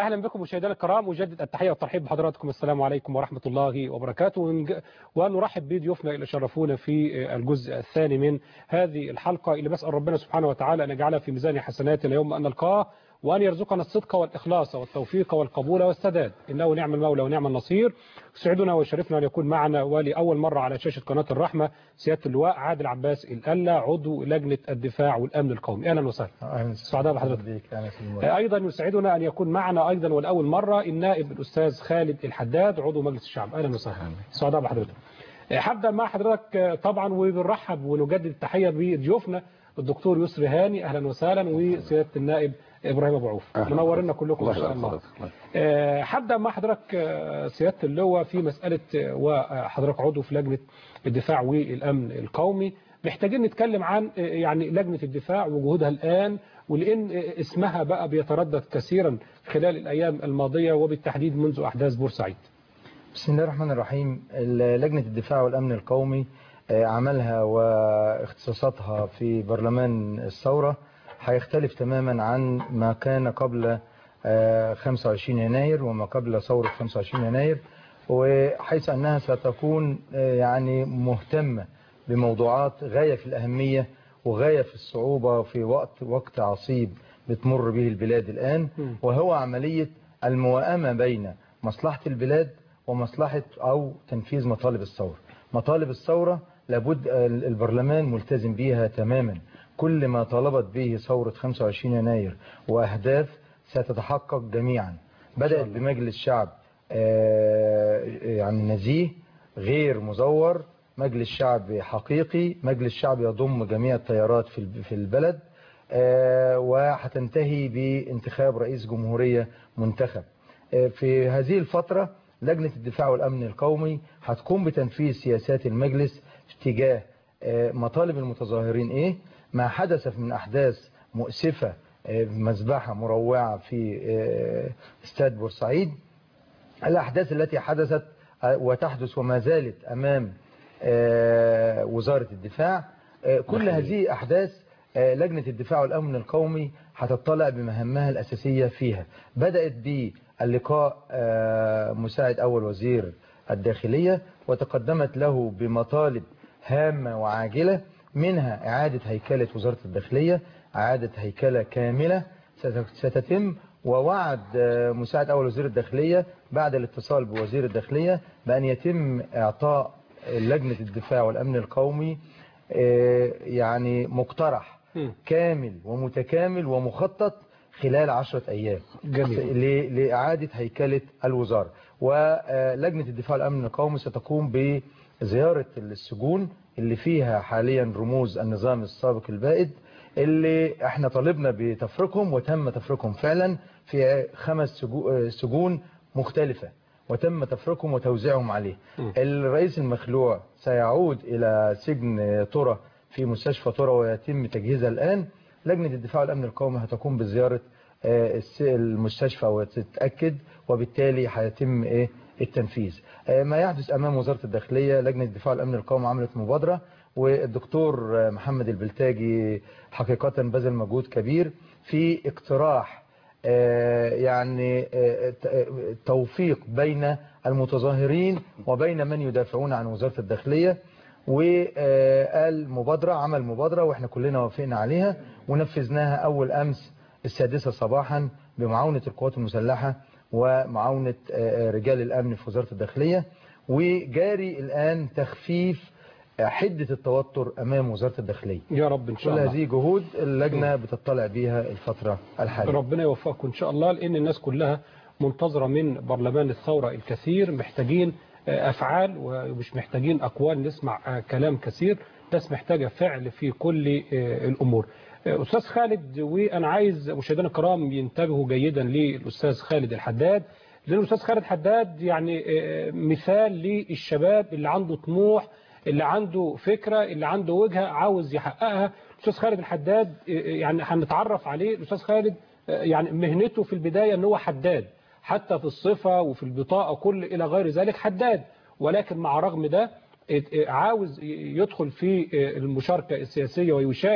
اهلا بكم مشاهدينا الكرام اجدد التحيه والترحيب بحضراتكم السلام عليكم ورحمه الله وبركاته ونج- ونرحب بضيوفنا اللي شرفونا في الجزء الثاني من هذه الحلقه اللي بسال ربنا سبحانه وتعالى ان يجعلها في ميزان حسناتنا يوم ان نلقاه وان يرزقنا الصدق والاخلاص والتوفيق والقبول والسداد انه نعم المولى ونعم النصير يسعدنا ويشرفنا ان يكون معنا ولاول مره على شاشه قناه الرحمه سياده اللواء عادل عباس الألا عضو لجنه الدفاع والامن القومي اهلا وسهلا أهلا سعداء بحضرتك. بيك أهلا وسهلا. ايضا يسعدنا ان يكون معنا ايضا ولاول مره النائب الاستاذ خالد الحداد عضو مجلس الشعب اهلا وسهلا سعداء بحضرتك هبدا مع حضرتك طبعا وبنرحب ونجدد التحيه بضيوفنا الدكتور يسري هاني اهلا وسهلا وسياده النائب ابراهيم ابو عوف أهلا. منورنا كلكم ان الله شاء يسعدك الله حضرتك. آه، هبدا مع حضرتك آه، سياده اللواء في مساله آه، وحضرتك عضو في لجنه الدفاع والامن القومي محتاجين نتكلم عن آه، يعني لجنه الدفاع وجهودها الان ولان آه، اسمها بقى بيتردد كثيرا خلال الايام الماضيه وبالتحديد منذ احداث بورسعيد بسم الله الرحمن الرحيم ال- لجنة الدفاع والأمن القومي آه، عملها واختصاصاتها في برلمان الثورة هيختلف تماما عن ما كان قبل آه، 25 يناير وما قبل ثورة 25 يناير وحيث أنها ستكون آه، يعني مهتمة بموضوعات غاية في الأهمية وغاية في الصعوبة في وقت وقت عصيب بتمر به البلاد الآن مم. وهو عملية الموائمة بين مصلحة البلاد ومصلحة أو تنفيذ مطالب الثورة مطالب الثورة لابد ال- البرلمان ملتزم بيها تماما كل ما طالبت به ثورة 25 يناير وأهداف ستتحقق جميعا بدأت بمجلس شعب آه، يعني نزيه غير مزور مجلس شعب حقيقي مجلس شعب يضم جميع التيارات في الب- في البلد آه، وهتنتهي بانتخاب رئيس جمهورية منتخب آه، في هذه الفترة لجنة الدفاع والأمن القومي هتقوم بتنفيذ سياسات المجلس تجاه آه، مطالب المتظاهرين إيه ما حدث من أحداث مؤسفة آه، مذبحة مروعة في آه، استاد بورسعيد الأحداث التي حدثت آه، وتحدث وما زالت أمام آه، وزارة الدفاع آه، كل هذه أحداث آه، لجنة الدفاع والأمن القومي هتطلع بمهامها الأساسية فيها بدأت باللقاء آه، مساعد أول وزير الداخلية وتقدمت له بمطالب هامة وعاجلة منها إعادة هيكلة وزارة الداخلية إعادة هيكلة كاملة ست- ستتم ووعد آه، مساعد أول وزير الداخلية بعد الاتصال بوزير الداخلية بأن يتم إعطاء لجنة الدفاع والأمن القومي آه، يعني مقترح مم. كامل ومتكامل ومخطط خلال عشرة أيام جميل. ل- لإعادة هيكلة الوزارة ولجنة الدفاع والأمن القومي ستقوم بزيارة السجون اللي فيها حاليا رموز النظام السابق البائد اللي احنا طالبنا بتفريقهم وتم تفريقهم فعلا في خمس سجو- سجون مختلفة وتم تفريقهم وتوزيعهم عليه م. الرئيس المخلوع سيعود إلى سجن ترى في مستشفى ترى ويتم تجهيزها الآن لجنة الدفاع والأمن القومي هتقوم بزيارة آه، الس- المستشفى وتتأكد وبالتالي هيتم إيه التنفيذ آه، ما يحدث أمام وزارة الداخلية لجنة الدفاع والأمن القومي عملت مبادرة والدكتور آه، محمد البلتاجي حقيقة بذل مجهود كبير في اقتراح آه، يعني آه، ت- آه، توفيق بين المتظاهرين وبين من يدافعون عن وزارة الداخلية وقال مبادرة عمل مبادرة واحنا كلنا وافقنا عليها ونفذناها أول أمس السادسة صباحا بمعاونة القوات المسلحة ومعاونة آه، رجال الأمن في وزارة الداخلية وجاري الآن تخفيف آه، حدة التوتر أمام وزارة الداخلية يا رب ان شاء كل الله هذه جهود اللجنة بتطلع بيها الفترة الحالية ربنا يوفقكم ان شاء الله لان الناس كلها منتظره من برلمان الثوره الكثير محتاجين آه، افعال ومش محتاجين اقوال نسمع آه، كلام كثير ناس محتاجه فعل في كل آه، الامور آه، استاذ خالد وانا عايز مشاهدينا الكرام ينتبهوا جيدا للاستاذ خالد الحداد لان الاستاذ خالد حداد يعني آه، مثال للشباب اللي عنده طموح اللي عنده فكره اللي عنده وجهه عاوز يحققها الاستاذ خالد الحداد آه، يعني هنتعرف عليه الاستاذ خالد آه، يعني مهنته في البدايه ان هو حداد حتى في الصفه وفي البطاقه كل الى غير ذلك حداد ولكن مع رغم ده ات- عاوز يدخل في المشاركه السياسيه ويشارك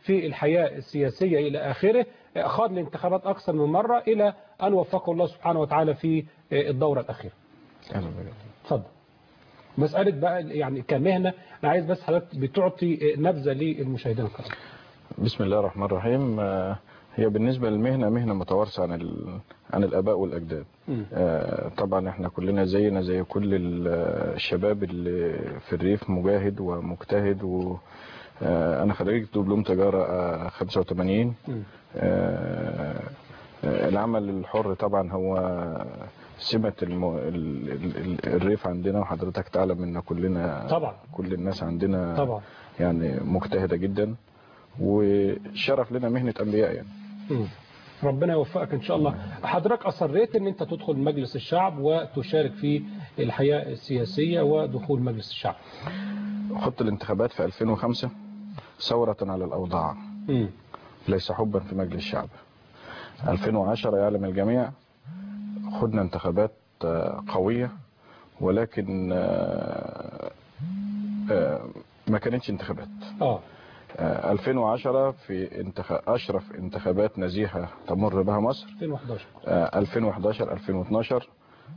في الحياة السياسية إلى آخره خاض الانتخابات أكثر من مرة إلى أن وفقه الله سبحانه وتعالى في الدورة الأخيرة أهلا بك. اتفضل مسألة بقى يعني كمهنة أنا عايز بس حضرتك بتعطي نبذة للمشاهدين الكرام بسم الله الرحمن الرحيم آه، هي بالنسبة للمهنة مهنة متوارثة عن ال... عن الآباء والأجداد مم. آه، طبعا احنا كلنا زينا زي كل ال- الشباب اللي في الريف مجاهد ومجتهد و آه، انا خريج دبلوم تجارة آه، 85 مم. آه، آه، العمل الحر طبعا هو سمة الم... ال... ال... ال- الريف عندنا وحضرتك تعلم ان كلنا طبعا كل الناس عندنا طبعا يعني مجتهدة جدا وشرف لنا مهنة أنبياء يعني مم. ربنا يوفقك ان شاء الله حضرتك اصريت ان انت تدخل مجلس الشعب وتشارك في الحياة السياسية ودخول مجلس الشعب خدت الانتخابات في 2005 ثورة على الأوضاع مم. ليس حبا في مجلس الشعب 2010 يعلم الجميع خدنا انتخابات آه، قوية ولكن آه، آه، ما كانتش انتخابات اه آه، 2010 في انتخ... أشرف انتخابات نزيهة تمر بها مصر 2011 آه، 2011 2012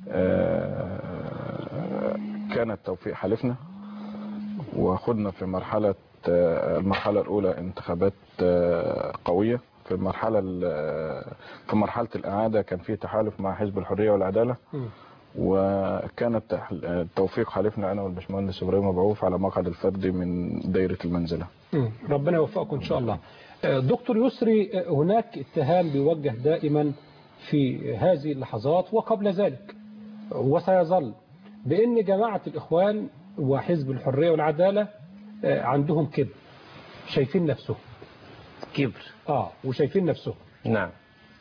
آه، كان التوفيق حالفنا وخدنا في مرحلة آه، المرحلة الأولى انتخابات آه، قوية في المرحلة ال- في مرحلة الإعادة كان في تحالف مع حزب الحرية والعدالة مم. وكان التح- التوفيق حالفنا أنا والباشمهندس إبراهيم مبعوث على مقعد الفردي من دايرة المنزلة مم. ربنا يوفقكم ان شاء الله آه، دكتور يسري آه، هناك اتهام بيوجه دائما في هذه اللحظات وقبل ذلك وسيظل بان جماعة الاخوان وحزب الحرية والعدالة آه، عندهم كبر شايفين نفسهم كبر اه وشايفين نفسهم نعم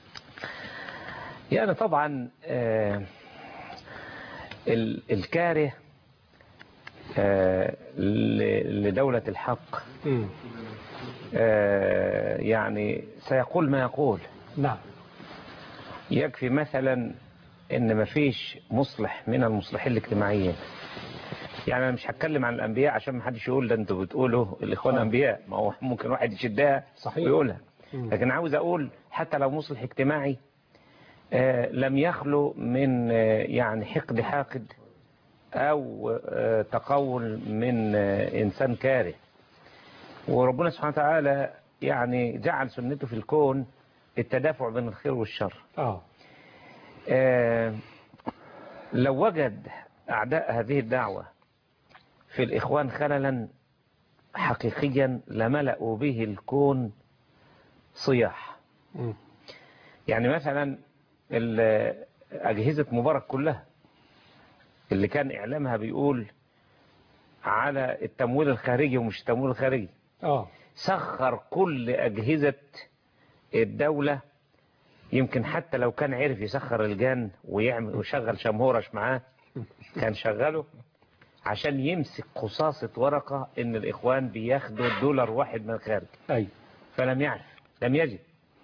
يعني طبعا آه، ال- الكاره آه، ل- لدولة الحق مم. آه، يعني سيقول ما يقول نعم يكفي مثلا ان مفيش مصلح من المصلحين الاجتماعيين يعني انا مش هتكلم عن الانبياء عشان ما حدش يقول ده انتوا بتقولوا الاخوان آه. انبياء ما هو ممكن واحد يشدها صحيح. ويقولها مم. لكن عاوز اقول حتى لو مصلح اجتماعي آه، لم يخلو من آه، يعني حقد حاقد او آه، تقول من آه، انسان كاره وربنا سبحانه وتعالى يعني جعل سنته في الكون التدافع بين الخير والشر اه آه، لو وجد أعداء هذه الدعوة في الإخوان خللا حقيقيا لملأوا به الكون صياح مم. يعني مثلا ال- أجهزة مبارك كلها اللي كان إعلامها بيقول على التمويل الخارجي ومش التمويل الخارجي اه سخر كل أجهزة الدولة يمكن حتى لو كان عرف يسخر الجان ويعمل ويشغل شمهورش معاه كان شغله عشان يمسك قصاصة ورقة ان الاخوان بياخدوا دولار واحد من الخارج اي فلم يعرف لم يجد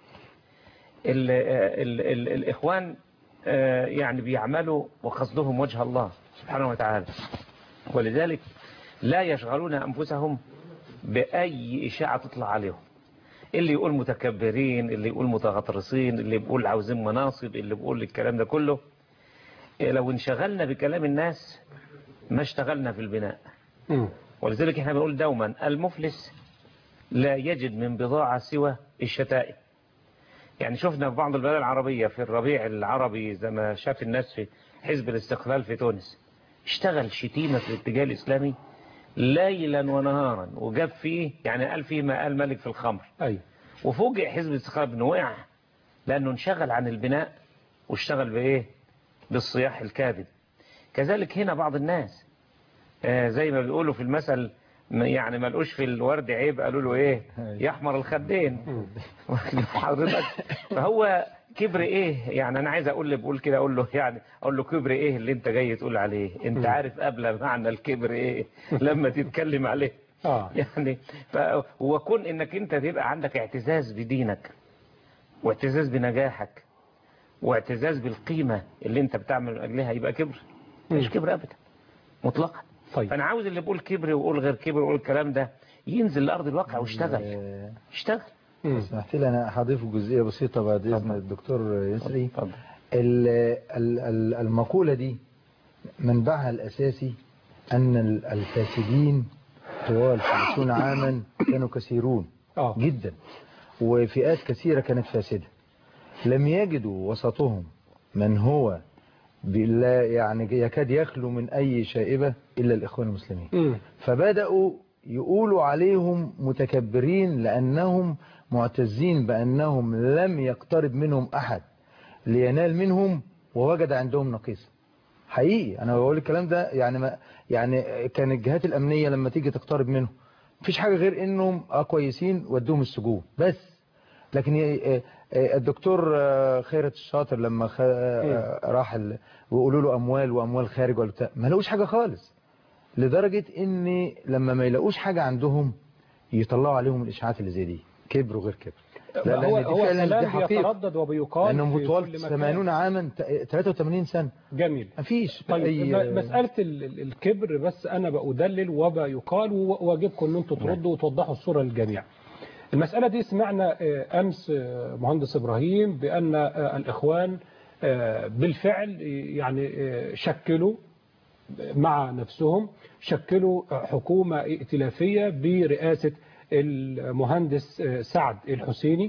ال ال ال الاخوان آه، يعني بيعملوا وقصدهم وجه الله سبحانه وتعالى ولذلك لا يشغلون انفسهم باي اشاعة تطلع عليهم اللي يقول متكبرين اللي يقول متغطرسين اللي يقول عاوزين مناصب اللي بيقول الكلام ده كله إيه لو انشغلنا بكلام الناس ما اشتغلنا في البناء مم. ولذلك احنا بنقول دوما المفلس لا يجد من بضاعة سوى الشتائم يعني شفنا في بعض البلاد العربية في الربيع العربي زي ما شاف الناس في حزب الاستقلال في تونس اشتغل شتيمة في الاتجاه الإسلامي ليلا ونهارا وجاب فيه يعني قال فيه ما قال ملك في الخمر اي وفوجئ حزب الاستقلال انه وقع لانه انشغل عن البناء واشتغل بايه بالصياح الكاذب كذلك هنا بعض الناس آه زي ما بيقولوا في المثل م- يعني ما لقوش في الورد عيب قالوا له ايه يحمر الخدين حضرتك فهو كبر ايه يعني انا عايز اقول له بقول كده اقول له يعني اقول له كبر ايه اللي انت جاي تقول عليه انت عارف قبل معنى الكبر ايه لما تتكلم عليه اه يعني ف- وكون انك انت تبقى عندك اعتزاز بدينك واعتزاز بنجاحك واعتزاز بالقيمة اللي انت بتعمل من اجلها يبقى كبر مش كبر ابدا مطلقا طيب فانا عاوز اللي بيقول كبر ويقول غير كبر ويقول الكلام ده ينزل لأرض الواقع ويشتغل آه، يشتغل مم. سمحت لي انا هضيف جزئيه بسيطه بعد اذن الدكتور يسري اتفضل. ال- ال- ال- المقوله دي منبعها الاساسي ان ال- الفاسدين طوال 50 عاما كانوا كثيرون اه جدا وفئات كثيره كانت فاسده لم يجدوا وسطهم من هو لا يعني يكاد يخلو من اي شائبه الا الاخوان المسلمين مم. فبدأوا يقولوا عليهم متكبرين لأنهم معتزين بأنهم لم يقترب منهم أحد لينال منهم ووجد عندهم نقيصة حقيقي أنا بقول الكلام ده يعني ما يعني كان الجهات الأمنية لما تيجي تقترب منهم مفيش حاجة غير إنهم آه كويسين ودوهم السجون بس لكن ي- آه، آه، الدكتور آه، خيرت الشاطر لما خ- آه، راح ال- ويقولوا له أموال وأموال خارج ولا بتاع ما لقوش حاجة خالص لدرجة ان لما ما يلاقوش حاجة عندهم يطلعوا عليهم الاشاعات اللي زي دي كبر وغير كبر لا هو لان دي هو فعلا دي كلام حقيقة بيتردد وبيقال لانهم في طوال كل مكان. 80 عاما ت- 83 سنة جميل مفيش طيب اي م- مسألة ال- ال- الكبر بس أنا بأدلل وبيقال وواجبكم أن أنتم تردوا وتوضحوا الصورة للجميع المسألة دي سمعنا آه، أمس آه، مهندس إبراهيم بأن آه، الإخوان آه، بالفعل آه، يعني آه، شكلوا مع نفسهم شكلوا حكومة ائتلافية برئاسة المهندس سعد الحسيني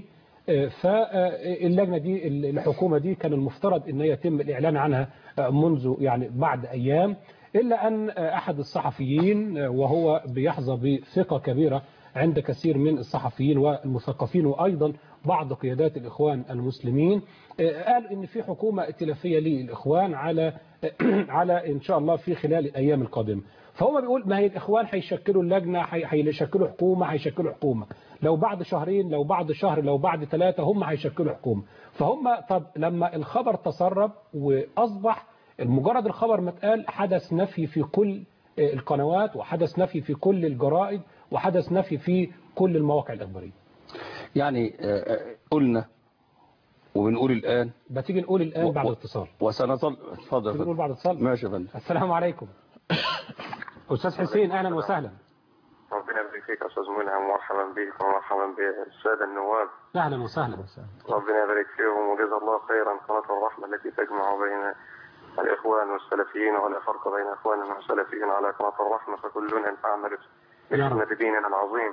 فاللجنة دي الحكومة دي كان المفترض ان يتم الإعلان عنها منذ يعني بعد أيام إلا أن أحد الصحفيين وهو بيحظى بثقة كبيرة عند كثير من الصحفيين والمثقفين وأيضا بعض قيادات الإخوان المسلمين قال إن في حكومة ائتلافية للإخوان على على إن شاء الله في خلال الأيام القادمة فهو بيقول ما هي الإخوان هيشكلوا اللجنة هي- هيشكلوا حكومة هيشكلوا حكومة لو بعد شهرين لو بعد شهر لو بعد ثلاثة هم هيشكلوا حكومة فهم طب لما الخبر تسرب وأصبح مجرد الخبر ما اتقال حدث نفي في كل القنوات وحدث نفي في كل الجرائد وحدث نفي في كل المواقع الإخبارية يعني آه، آه، قلنا وبنقول الآن بتيجي نقول الآن و- بعد و- اتصال وسنظل اتفضل يا تيجي نقول فندم. بعد اتصال ماشي يا فندم السلام عليكم أستاذ حسين أهلا وسهلا ربنا يبارك فيك يا استاذ ملهم مرحبا بك ومرحبا بالساده النواب أهلا وسهلا ربنا يبارك فيهم وجزا الله خيرا قناه الرحمه التي تجمع بين الاخوان والسلفيين ولا فرق بين اخوان وسلفيين على قناه الرحمه فكلنا نعمل يا رب. بخدمه ديننا العظيم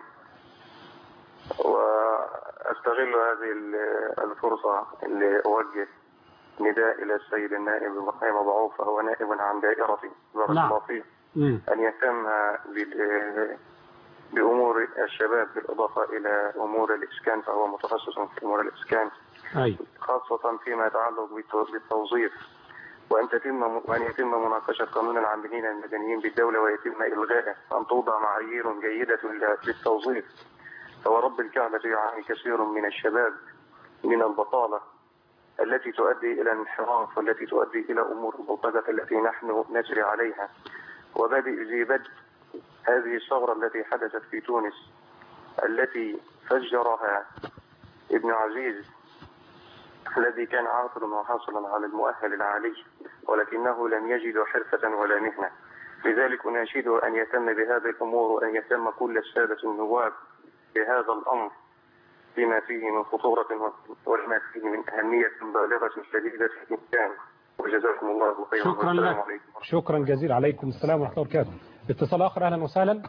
واستغل هذه ال- الفرصه لاوجه نداء الى السيد النائب ابراهيم ابو عوف فهو نائب عن دائرتي بارك نعم. الله فيه مم. أن يهتم بال- بأمور الشباب بالإضافة إلى أمور الإسكان فهو متخصص في أمور الإسكان أي خاصة فيما يتعلق بالتو- بالتوظيف وأن تتم وأن يتم مناقشة قانون العاملين المدنيين بالدولة ويتم إلغائه وأن توضع معايير جيدة للتوظيف فورب الكعبة يعاني كثير من الشباب من البطالة التي تؤدي إلى الانحراف والتي تؤدي إلى أمور البلطجة التي نحن نجري عليها وبدء في بدء هذه الثغرة التي حدثت في تونس التي فجرها ابن عزيز الذي كان عاطلا وحاصلا على المؤهل العالي ولكنه لم يجد حرفة ولا مهنة لذلك أناشده أن يهتم بهذه الأمور وأن يهتم كل السادة النواب بهذا الأمر بما فيه من خطورة وما فيه من أهمية بالغة شديدة في الإنسان وجزاكم الله خيرا شكرا والسلام لك عليكم شكرا جزيلا عليكم السلام ورحمة الله وبركاته اتصال آخر أهلا وسهلا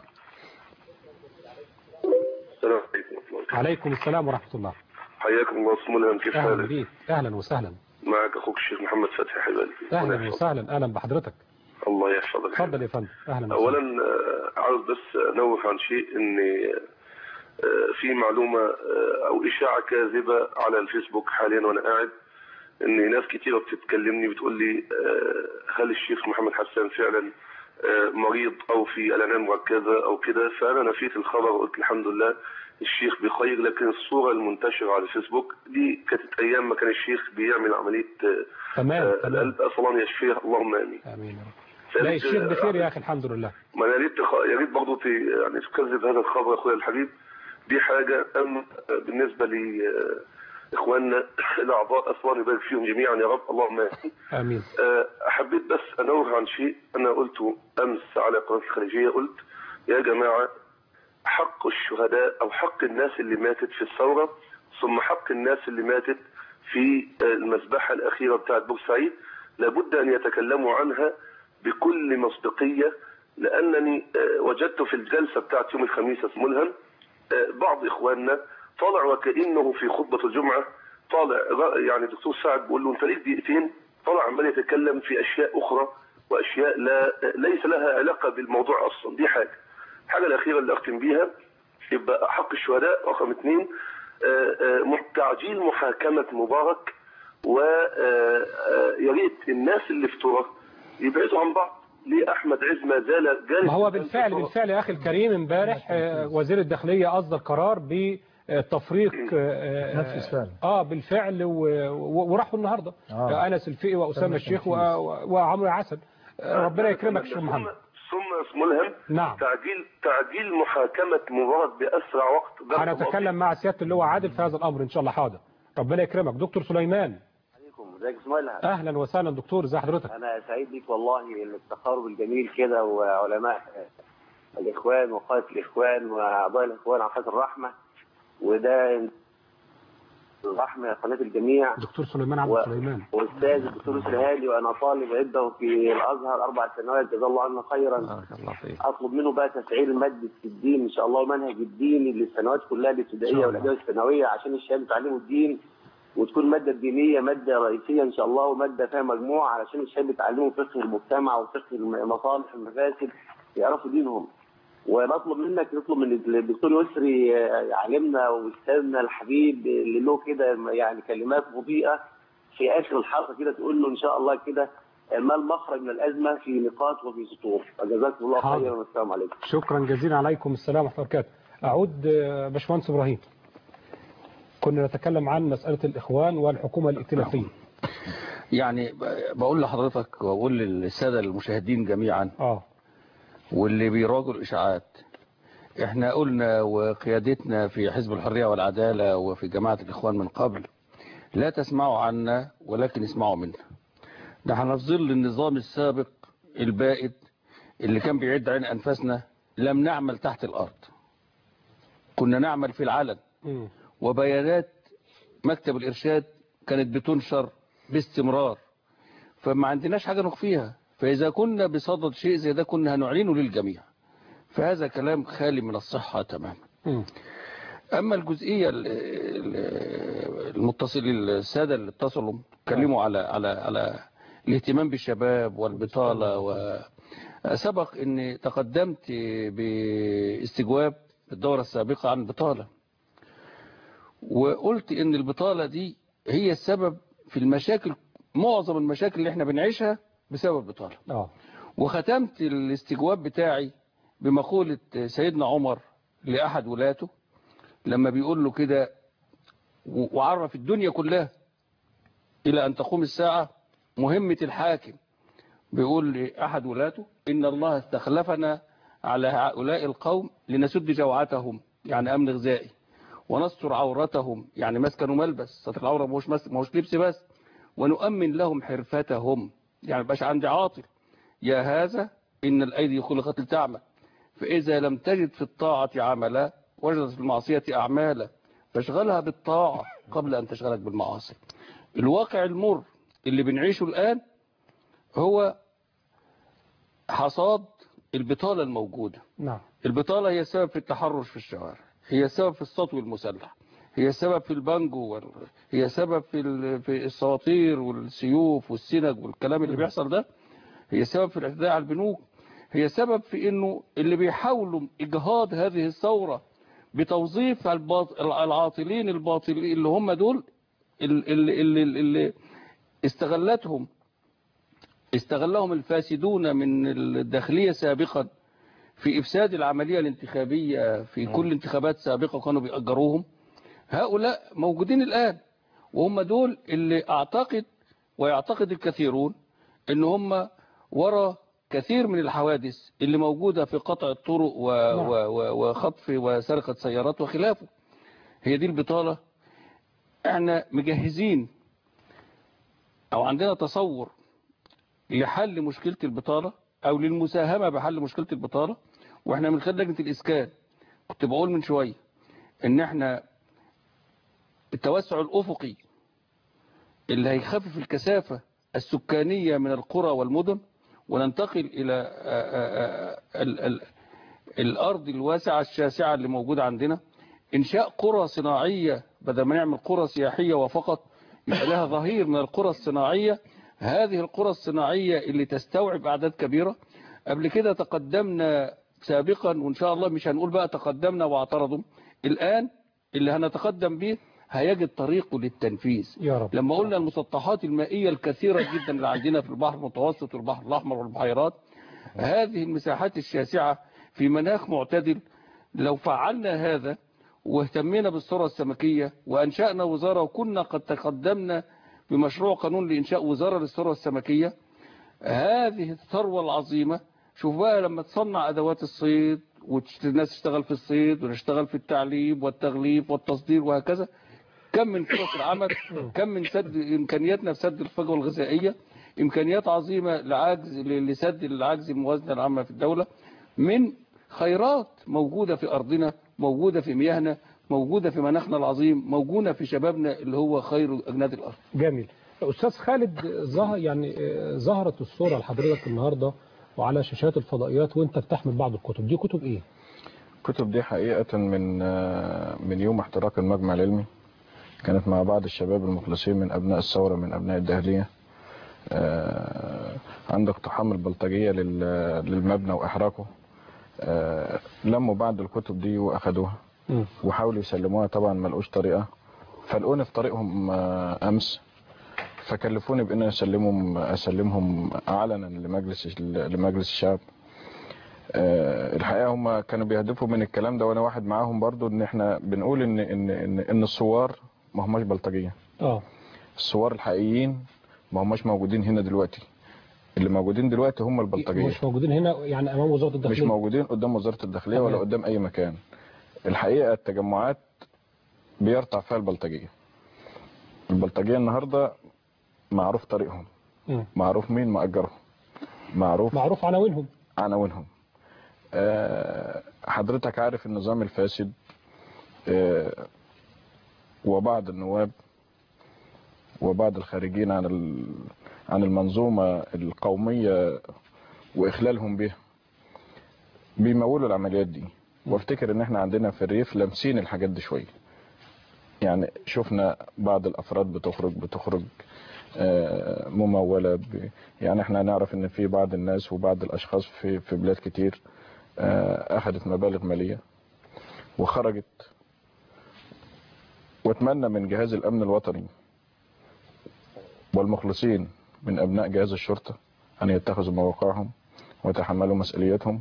السلام عليكم عليكم السلام ورحمة الله حياكم الله اسم ملهم كيف أهلا حالك بيك أهلا وسهلا معك أخوك الشيخ محمد فتحي حبيبي أهلا وسهلا أهلا بحضرتك الله يحفظك اتفضل يا فندم أهلا اولا وسهلا آه، عاوز بس انوه عن شيء ان آه، في معلومه آه، او اشاعه كاذبه على الفيسبوك حاليا وانا قاعد ان ناس كتيره بتتكلمني بتقول لي آه، هل الشيخ محمد حسان فعلا آه، مريض او في الانام مركزه او كده فانا نفيت الخبر وقلت الحمد لله الشيخ بخير لكن الصوره المنتشره على الفيسبوك دي كانت ايام ما كان الشيخ بيعمل عمليه آه، تمام آه، تمام القلب اسال الله يشفيه اللهم امين آمين يا رب لا الشيخ بخير يا أخي الحمد لله ما انا ريت تخ- يا ريت برضه ت- يعني تكذب هذا الخبر يا اخويا الحبيب دي حاجه اما بالنسبه لي آه، اخواننا الاعضاء اصلا يبارك فيهم جميعا يا رب اللهم امين آمين آه، حبيت بس انوه عن شيء انا قلته امس على قناه الخليجيه قلت يا جماعه حق الشهداء او حق الناس اللي ماتت في الثوره ثم حق الناس اللي ماتت في المذبحه الاخيره بتاعت بورسعيد لابد ان يتكلموا عنها بكل مصداقيه لانني آه، وجدت في الجلسه بتاعت يوم الخميس يا ملهم آه، بعض اخواننا طالع وكانه في خطبه الجمعه طالع را- يعني دكتور سعد بيقول له انت ليك دقيقتين طالع عمال يتكلم في اشياء اخرى واشياء لا ليس لها علاقه بالموضوع اصلا دي حاجه الحاجه الاخيره اللي اختم بيها يبقى حق الشهداء رقم اثنين آه، آه، تعجيل محاكمه مبارك ويا ريت الناس اللي في ترى يبعدوا عن بعض ليه احمد عز ما زال جالس ما هو الآن في بالفعل ترى؟ بالفعل يا اخي الكريم امبارح آه، وزير الداخليه اصدر قرار بتفريق آه، نفذ فعلا. اه بالفعل و- و- وراحوا النهارده آه. آه. انس الفقي واسامه تم الشيخ و- التنفيذ. و- وعمرو عسل آه، ربنا يكرمك يا شيخ ثم محمد ثم ملهم نعم تعجيل تعجيل محاكمه مبارك باسرع وقت ده هنتكلم مع سياده اللواء عادل في هذا الامر ان شاء الله حاضر ربنا يكرمك دكتور سليمان عليكم ازيك اسماعيل اهلا وسهلا دكتور ازي حضرتك انا سعيد بيك والله التقارب الجميل كده وعلماء الاخوان وقاده الاخوان واعضاء الاخوان على خاطر الرحمه وده الرحمه يا قناه الجميع دكتور سليمان عبد و- سليمان واستاذ الدكتور يسري هادي وانا طالب عنده في الازهر اربع سنوات جزاه الله عنه خيرا بارك الله فيك اطلب منه بقى تفعيل ماده الدين ان شاء الله ومنهج الديني للسنوات كلها إن شاء الابتدائيه الله. والاعداديه والثانويه عشان الشباب يتعلموا الدين وتكون ماده دينيه ماده رئيسيه ان شاء الله وماده فيها مجموعه علشان الشباب يتعلموا فقه المجتمع وفقه المصالح والمفاسد يعرفوا دينهم ونطلب منك نطلب من الدكتور يسري آه، يعلمنا واستاذنا الحبيب اللي له كده يعني كلمات مضيئه في اخر الحلقه كده تقول له ان شاء الله كده ما المخرج من الازمه في نقاط وفي سطور فجزاكم الله حاضر. خيرا والسلام عليكم شكرا جزيلا عليكم السلام ورحمه الله وبركاته اعود آه، باشمهندس ابراهيم كنا نتكلم عن مساله الاخوان والحكومه الائتلافيه يعني ب- بقول لحضرتك واقول للساده المشاهدين جميعا اه واللي بيراجعوا الاشاعات احنا قلنا وقيادتنا في حزب الحريه والعداله وفي جماعه الاخوان من قبل لا تسمعوا عنا ولكن اسمعوا منا نحن في ظل النظام السابق البائد اللي كان بيعد عين انفاسنا لم نعمل تحت الارض كنا نعمل في العلن مم. وبيانات مكتب الإرشاد كانت بتنشر باستمرار فما عندناش حاجة نخفيها فإذا كنا بصدد شيء زي ده كنا هنعلنه للجميع فهذا كلام خالي من الصحة تماما مم. أما الجزئية ال- ال- المتصل السادة اللي اتصلوا اتكلموا على على على الاهتمام بالشباب والبطالة وسبق أني تقدمت باستجواب في الدورة السابقة عن البطالة وقلت ان البطالة دي هي السبب في المشاكل معظم المشاكل اللي احنا بنعيشها بسبب البطالة اه وختمت الاستجواب بتاعي بمقولة سيدنا عمر لأحد ولاته لما بيقول له كده و- وعرف الدنيا كلها إلى أن تقوم الساعة مهمة الحاكم بيقول لأحد ولاته إن الله استخلفنا على هؤلاء القوم لنسد جوعتهم يعني أمن غذائي ونستر عورتهم يعني مسكن وملبس ستر العورة مش مسك مش لبس بس ونؤمن لهم حرفتهم يعني مبقاش عندي عاطل يا هذا إن الأيدي خلقت لتعمل فإذا لم تجد في الطاعة عملا وجدت في المعصية أعمالا فاشغلها بالطاعة قبل أن تشغلك بالمعاصي الواقع المر اللي بنعيشه الآن هو حصاد البطالة الموجودة نعم البطالة هي السبب في التحرش في الشوارع هي السبب في السطو المسلح هي السبب في البانجو وال... هي السبب في ال... في السواطير والسيوف والسنج والكلام اللي بيحصل ده هي السبب في الاعتداء على البنوك هي سبب في انه اللي بيحاولوا اجهاض هذه الثورة بتوظيف الباط... العاطلين الباطلين اللي هم دول اللي, اللي, اللي, اللي استغلتهم استغلهم الفاسدون من الداخلية سابقا في إفساد العملية الانتخابية في كل انتخابات سابقة كانوا بيأجروهم هؤلاء موجودين الآن وهم دول اللي أعتقد ويعتقد الكثيرون ان هم ورا كثير من الحوادث اللي موجودة في قطع الطرق و... نعم. و... و... وخطف وسرقة سيارات وخلافه هي دي البطالة احنا مجهزين او عندنا تصور لحل مشكلة البطالة او للمساهمة بحل مشكلة البطالة واحنا من خلال لجنة الاسكان كنت بقول من شوية ان احنا التوسع الافقي اللي هيخفف الكثافة السكانية من القرى والمدن وننتقل الى آه، آه، آه، ال- ال- الارض الواسعة الشاسعة اللي موجودة عندنا انشاء قرى صناعية بدل ما نعمل قرى سياحية وفقط يبقى لها ظهير من القرى الصناعية هذه القرى الصناعية اللي تستوعب أعداد كبيرة قبل كده تقدمنا سابقا وإن شاء الله مش هنقول بقى تقدمنا واعترضوا الآن اللي هنتقدم به هيجد طريقه للتنفيذ يا رب لما قلنا المسطحات المائية الكثيرة جدا اللي عندنا في البحر المتوسط والبحر الأحمر والبحيرات هذه المساحات الشاسعة في مناخ معتدل لو فعلنا هذا واهتمينا بالثروة السمكية وأنشأنا وزارة وكنا قد تقدمنا بمشروع قانون لإنشاء وزارة للثروة السمكية هذه الثروة العظيمة شوف بقى لما تصنع أدوات الصيد والناس تشتغل في الصيد ونشتغل في التعليم والتغليف والتصدير وهكذا كم من فرص العمل كم من سد إمكانياتنا في سد الفجوة الغذائية إمكانيات عظيمة لعجز لسد العجز الموازنة العامة في الدولة من خيرات موجودة في أرضنا موجودة في مياهنا موجودة في مناخنا العظيم موجودة في شبابنا اللي هو خير أجناد الأرض جميل أستاذ خالد ظهر يعني آه، ظهرت الصورة لحضرتك النهاردة وعلى شاشات الفضائيات وانت بتحمل بعض الكتب دي كتب ايه الكتب دي حقيقة من آه، من يوم احتراق المجمع العلمي كانت مع بعض الشباب المخلصين من أبناء الثورة من أبناء الدهلية آه، عند اقتحام البلطجية لل- للمبنى وإحراقه آه، لموا بعض الكتب دي وأخدوها مم. وحاولوا يسلموها طبعا ما لقوش طريقة فلقوني في طريقهم آه، أمس فكلفوني بأن أسلمهم أسلمهم علنا لمجلس لمجلس الشعب آه، الحقيقة هم كانوا بيهدفوا من الكلام ده وانا واحد معاهم برضو ان احنا بنقول ان ان ان, إن الثوار ما هماش بلطجية اه الثوار الحقيقيين ما هماش موجودين هنا دلوقتي اللي موجودين دلوقتي هم البلطجية مش موجودين هنا يعني امام وزارة مش الداخلية موجودين قدام وزارة الداخلية ولا تمام. قدام اي مكان الحقيقة التجمعات بيرتع فيها البلطجية البلطجية النهاردة معروف طريقهم مم. معروف مين مأجرهم معروف معروف عناوينهم عناوينهم آه، حضرتك عارف النظام الفاسد آه، وبعض النواب وبعض الخارجين عن ال- عن المنظومة القومية وإخلالهم بها بيمولوا العمليات دي وافتكر ان احنا عندنا في الريف لامسين الحاجات دي شوية يعني شفنا بعض الافراد بتخرج بتخرج آه، ممولة ب... يعني احنا نعرف ان في بعض الناس وبعض الاشخاص في في بلاد كتير آه، اخذت مبالغ مالية وخرجت واتمنى من جهاز الامن الوطني والمخلصين من ابناء جهاز الشرطة ان يتخذوا مواقعهم ويتحملوا مسؤوليتهم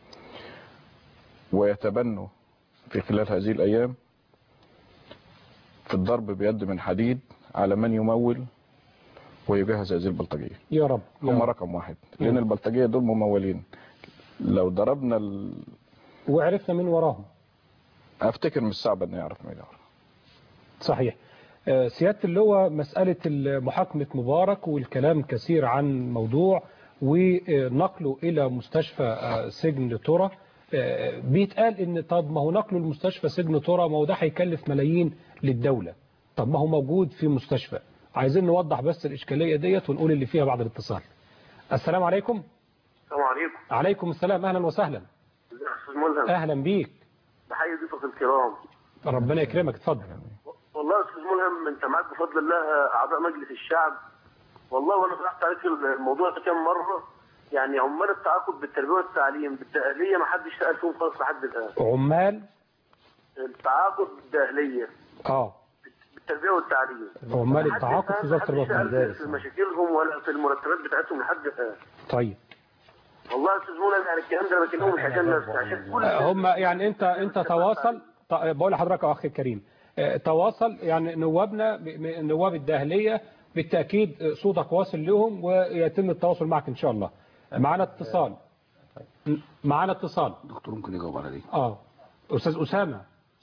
ويتبنوا في خلال هذه الايام في الضرب بيد من حديد على من يمول ويجهز هذه البلطجية يا رب يا هم رب. رقم واحد لان البلطجية دول ممولين لو ضربنا ال... وعرفنا من وراهم افتكر مش صعب ان يعرف مين يعرف صحيح آه، سيادة اللواء مسألة محاكمة مبارك والكلام كثير عن موضوع ونقله إلى مستشفى آه، سجن ترى آه، بيتقال إن طب ما هو نقله لمستشفى سجن ترى ما هو ده هيكلف ملايين للدولة طب ما هو موجود في مستشفى عايزين نوضح بس الإشكالية ديت ونقول اللي فيها بعد الاتصال السلام عليكم السلام عليكم عليكم السلام أهلا وسهلا ازيك يا استاذ ملهم أهلا بيك بحيي ضيوفك الكرام ربنا يكرمك اتفضل والله يا استاذ ملهم انت معاك بفضل الله اعضاء مجلس الشعب والله وانا فتحت عليك الموضوع ده كام مره يعني عمال التعاقد بالتربيه والتعليم بالدقهليه ما حدش سال فيهم خالص لحد الان عمال التعاقد بالدقهليه اه بالتربيه والتعليم عمال لحد التعاقد في الآن وزارة التربية محدش والتعليم سأل في مشاكلهم ولا في المرتبات بتاعتهم لحد الان طيب والله يا استاذ ملهم يعني الكلام ده انا بكلمه مش عشان نفسي عشان كل الناس. هم يعني انت انت تواصل ط- بقول لحضرتك يا اخي الكريم اه، تواصل يعني نوابنا ب- م- نواب الداخليه بالتاكيد اه، صوتك واصل لهم ويتم التواصل معك ان شاء الله معانا اتصال م- معانا اتصال دكتور ممكن يجاوب على دي اه استاذ اسامه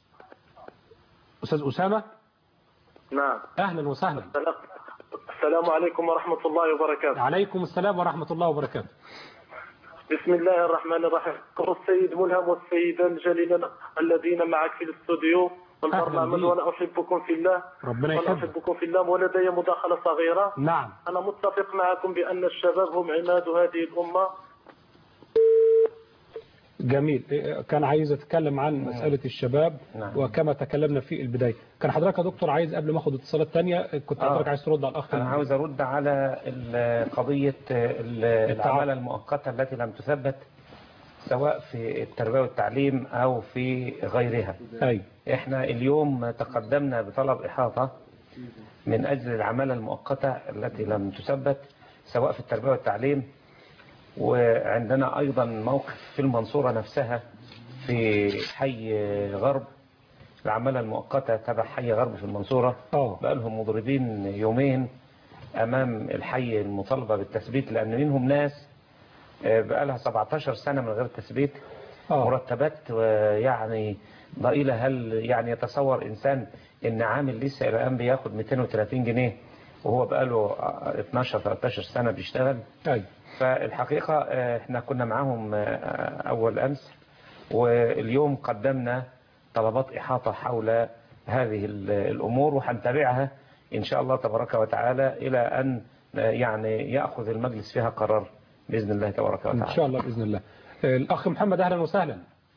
استاذ اسامه نعم اهلا وسهلا السلام عليكم ورحمه الله وبركاته عليكم السلام ورحمه الله وبركاته بسم الله الرحمن الرحيم السيد ملهم والسيدة الجليلة الذين معك في الاستوديو والبرنامج بيك. وانا احبكم في الله ربنا وانا يحبك احبكم في الله ولدي مداخلة صغيرة نعم انا متفق معكم بان الشباب هم عماد هذه الامة جميل إيه، كان عايز اتكلم عن مسألة الشباب نعم. وكما تكلمنا في البداية كان حضرتك يا دكتور عايز قبل ما اخد اتصالات تانية كنت آه. حضرتك عايز ترد على الاخ أنا عاوز أرد على ال- قضية ال- العمالة المؤقتة التي لم تثبت سواء في التربية والتعليم أو في غيرها أي. إحنا اليوم تقدمنا بطلب إحاطة من أجل العمالة المؤقتة التي لم تثبت سواء في التربية والتعليم وعندنا أيضا موقف في المنصورة نفسها في حي غرب العمالة المؤقتة تبع حي غرب في المنصورة بقى لهم مضربين يومين أمام الحي المطالبة بالتثبيت لأن منهم ناس آه، بقى لها 17 سنة من غير تثبيت مرتبات آه، يعني ضئيلة هل يعني يتصور إنسان إن عامل لسه إلى الآن بياخد 230 جنيه وهو بقى له 12 13 سنة بيشتغل أي. فالحقيقة آه، احنا كنا معاهم آه، أول أمس واليوم قدمنا طلبات إحاطة حول هذه ال- الأمور وهنتابعها إن شاء الله تبارك وتعالى إلى أن آه، يعني يأخذ المجلس فيها قرار بإذن الله تبارك وتعالى ان شاء الله باذن الله الاخ محمد اهلا وسهلا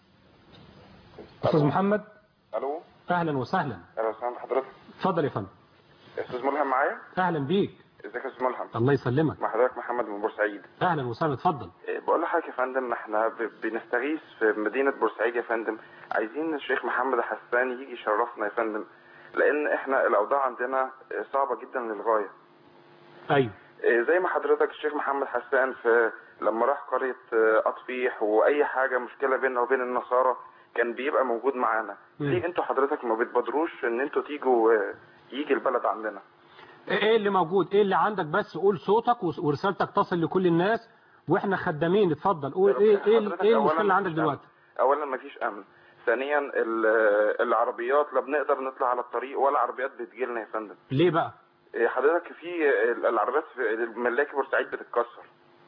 استاذ محمد الو اهلا وسهلا اهلا وسهلا بحضرتك اتفضل يا فندم استاذ ملهم معايا اهلا بيك ازيك يا استاذ ملهم الله يسلمك مع حضرتك محمد من بورسعيد اهلا وسهلا اتفضل إيه، بقول لحضرتك يا فندم احنا ب- بنستغيث في مدينه بورسعيد يا فندم عايزين الشيخ محمد حسان يجي يشرفنا يا فندم لان احنا الاوضاع عندنا صعبه جدا للغايه ايوه إيه، زي ما حضرتك الشيخ محمد حسان في لما راح قريه آه، اطفيح واي حاجه مشكله بيننا وبين النصارى كان بيبقى موجود معانا مم. ليه انتوا حضرتك ما بتبادروش ان انتوا تيجوا آه، يجي البلد عندنا ايه اللي موجود ايه اللي عندك بس قول صوتك وس- ورسالتك تصل لكل الناس واحنا خدامين اتفضل قول ايه ايه حضرتك ايه أولاً المشكله اللي عندك مفيش دلوقتي أمن. اولا مفيش امن ثانيا ال- العربيات لا بنقدر نطلع على الطريق ولا عربيات بتجيلنا يا فندم ليه بقى إيه، حضرتك في ال- العربيات في ملاكي بورسعيد بتتكسر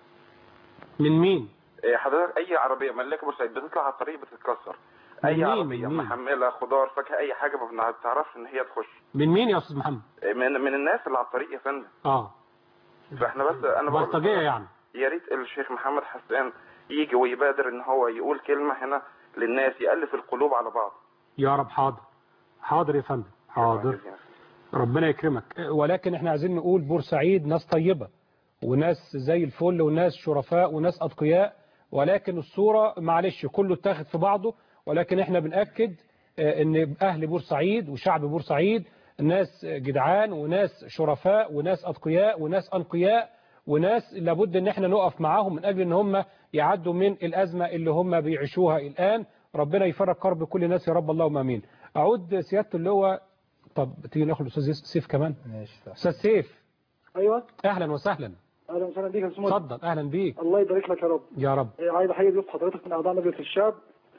من مين إيه، حضرتك اي عربيه ملاكي بورسعيد بتطلع على الطريق بتتكسر اي من مين؟ عربيه من مين؟ محمله خضار فاكهه اي حاجه ما بتعرفش ان هي تخش من مين يا استاذ محمد إيه، من من الناس اللي على الطريق يا فندم اه فاحنا بس انا بقول بلطجيه يعني يا ريت الشيخ محمد حسان يجي ويبادر ان هو يقول كلمه هنا للناس يالف القلوب على بعض يا رب حاضر حاضر يا فندم حاضر ربنا يكرمك ولكن احنا عايزين نقول بورسعيد ناس طيبة وناس زي الفل وناس شرفاء وناس أتقياء ولكن الصورة معلش كله اتاخد في بعضه ولكن احنا بنأكد آه، ان اهل بورسعيد وشعب بورسعيد ناس جدعان وناس شرفاء وناس أتقياء وناس أنقياء وناس لابد ان احنا نقف معاهم من اجل ان هم يعدوا من الازمة اللي هم بيعيشوها الان ربنا يفرج كرب كل الناس يا رب اللهم امين اعود سيادة اللي هو طب تيجي ناخد الاستاذ سيف كمان ماشي استاذ سيف ايوه اهلا وسهلا اهلا وسهلا بيك يا استاذ اتفضل اهلا بيك الله يبارك لك يا رب يا رب آه، عايز احيي ضيوف حضرتك من اعضاء مجلس الشعب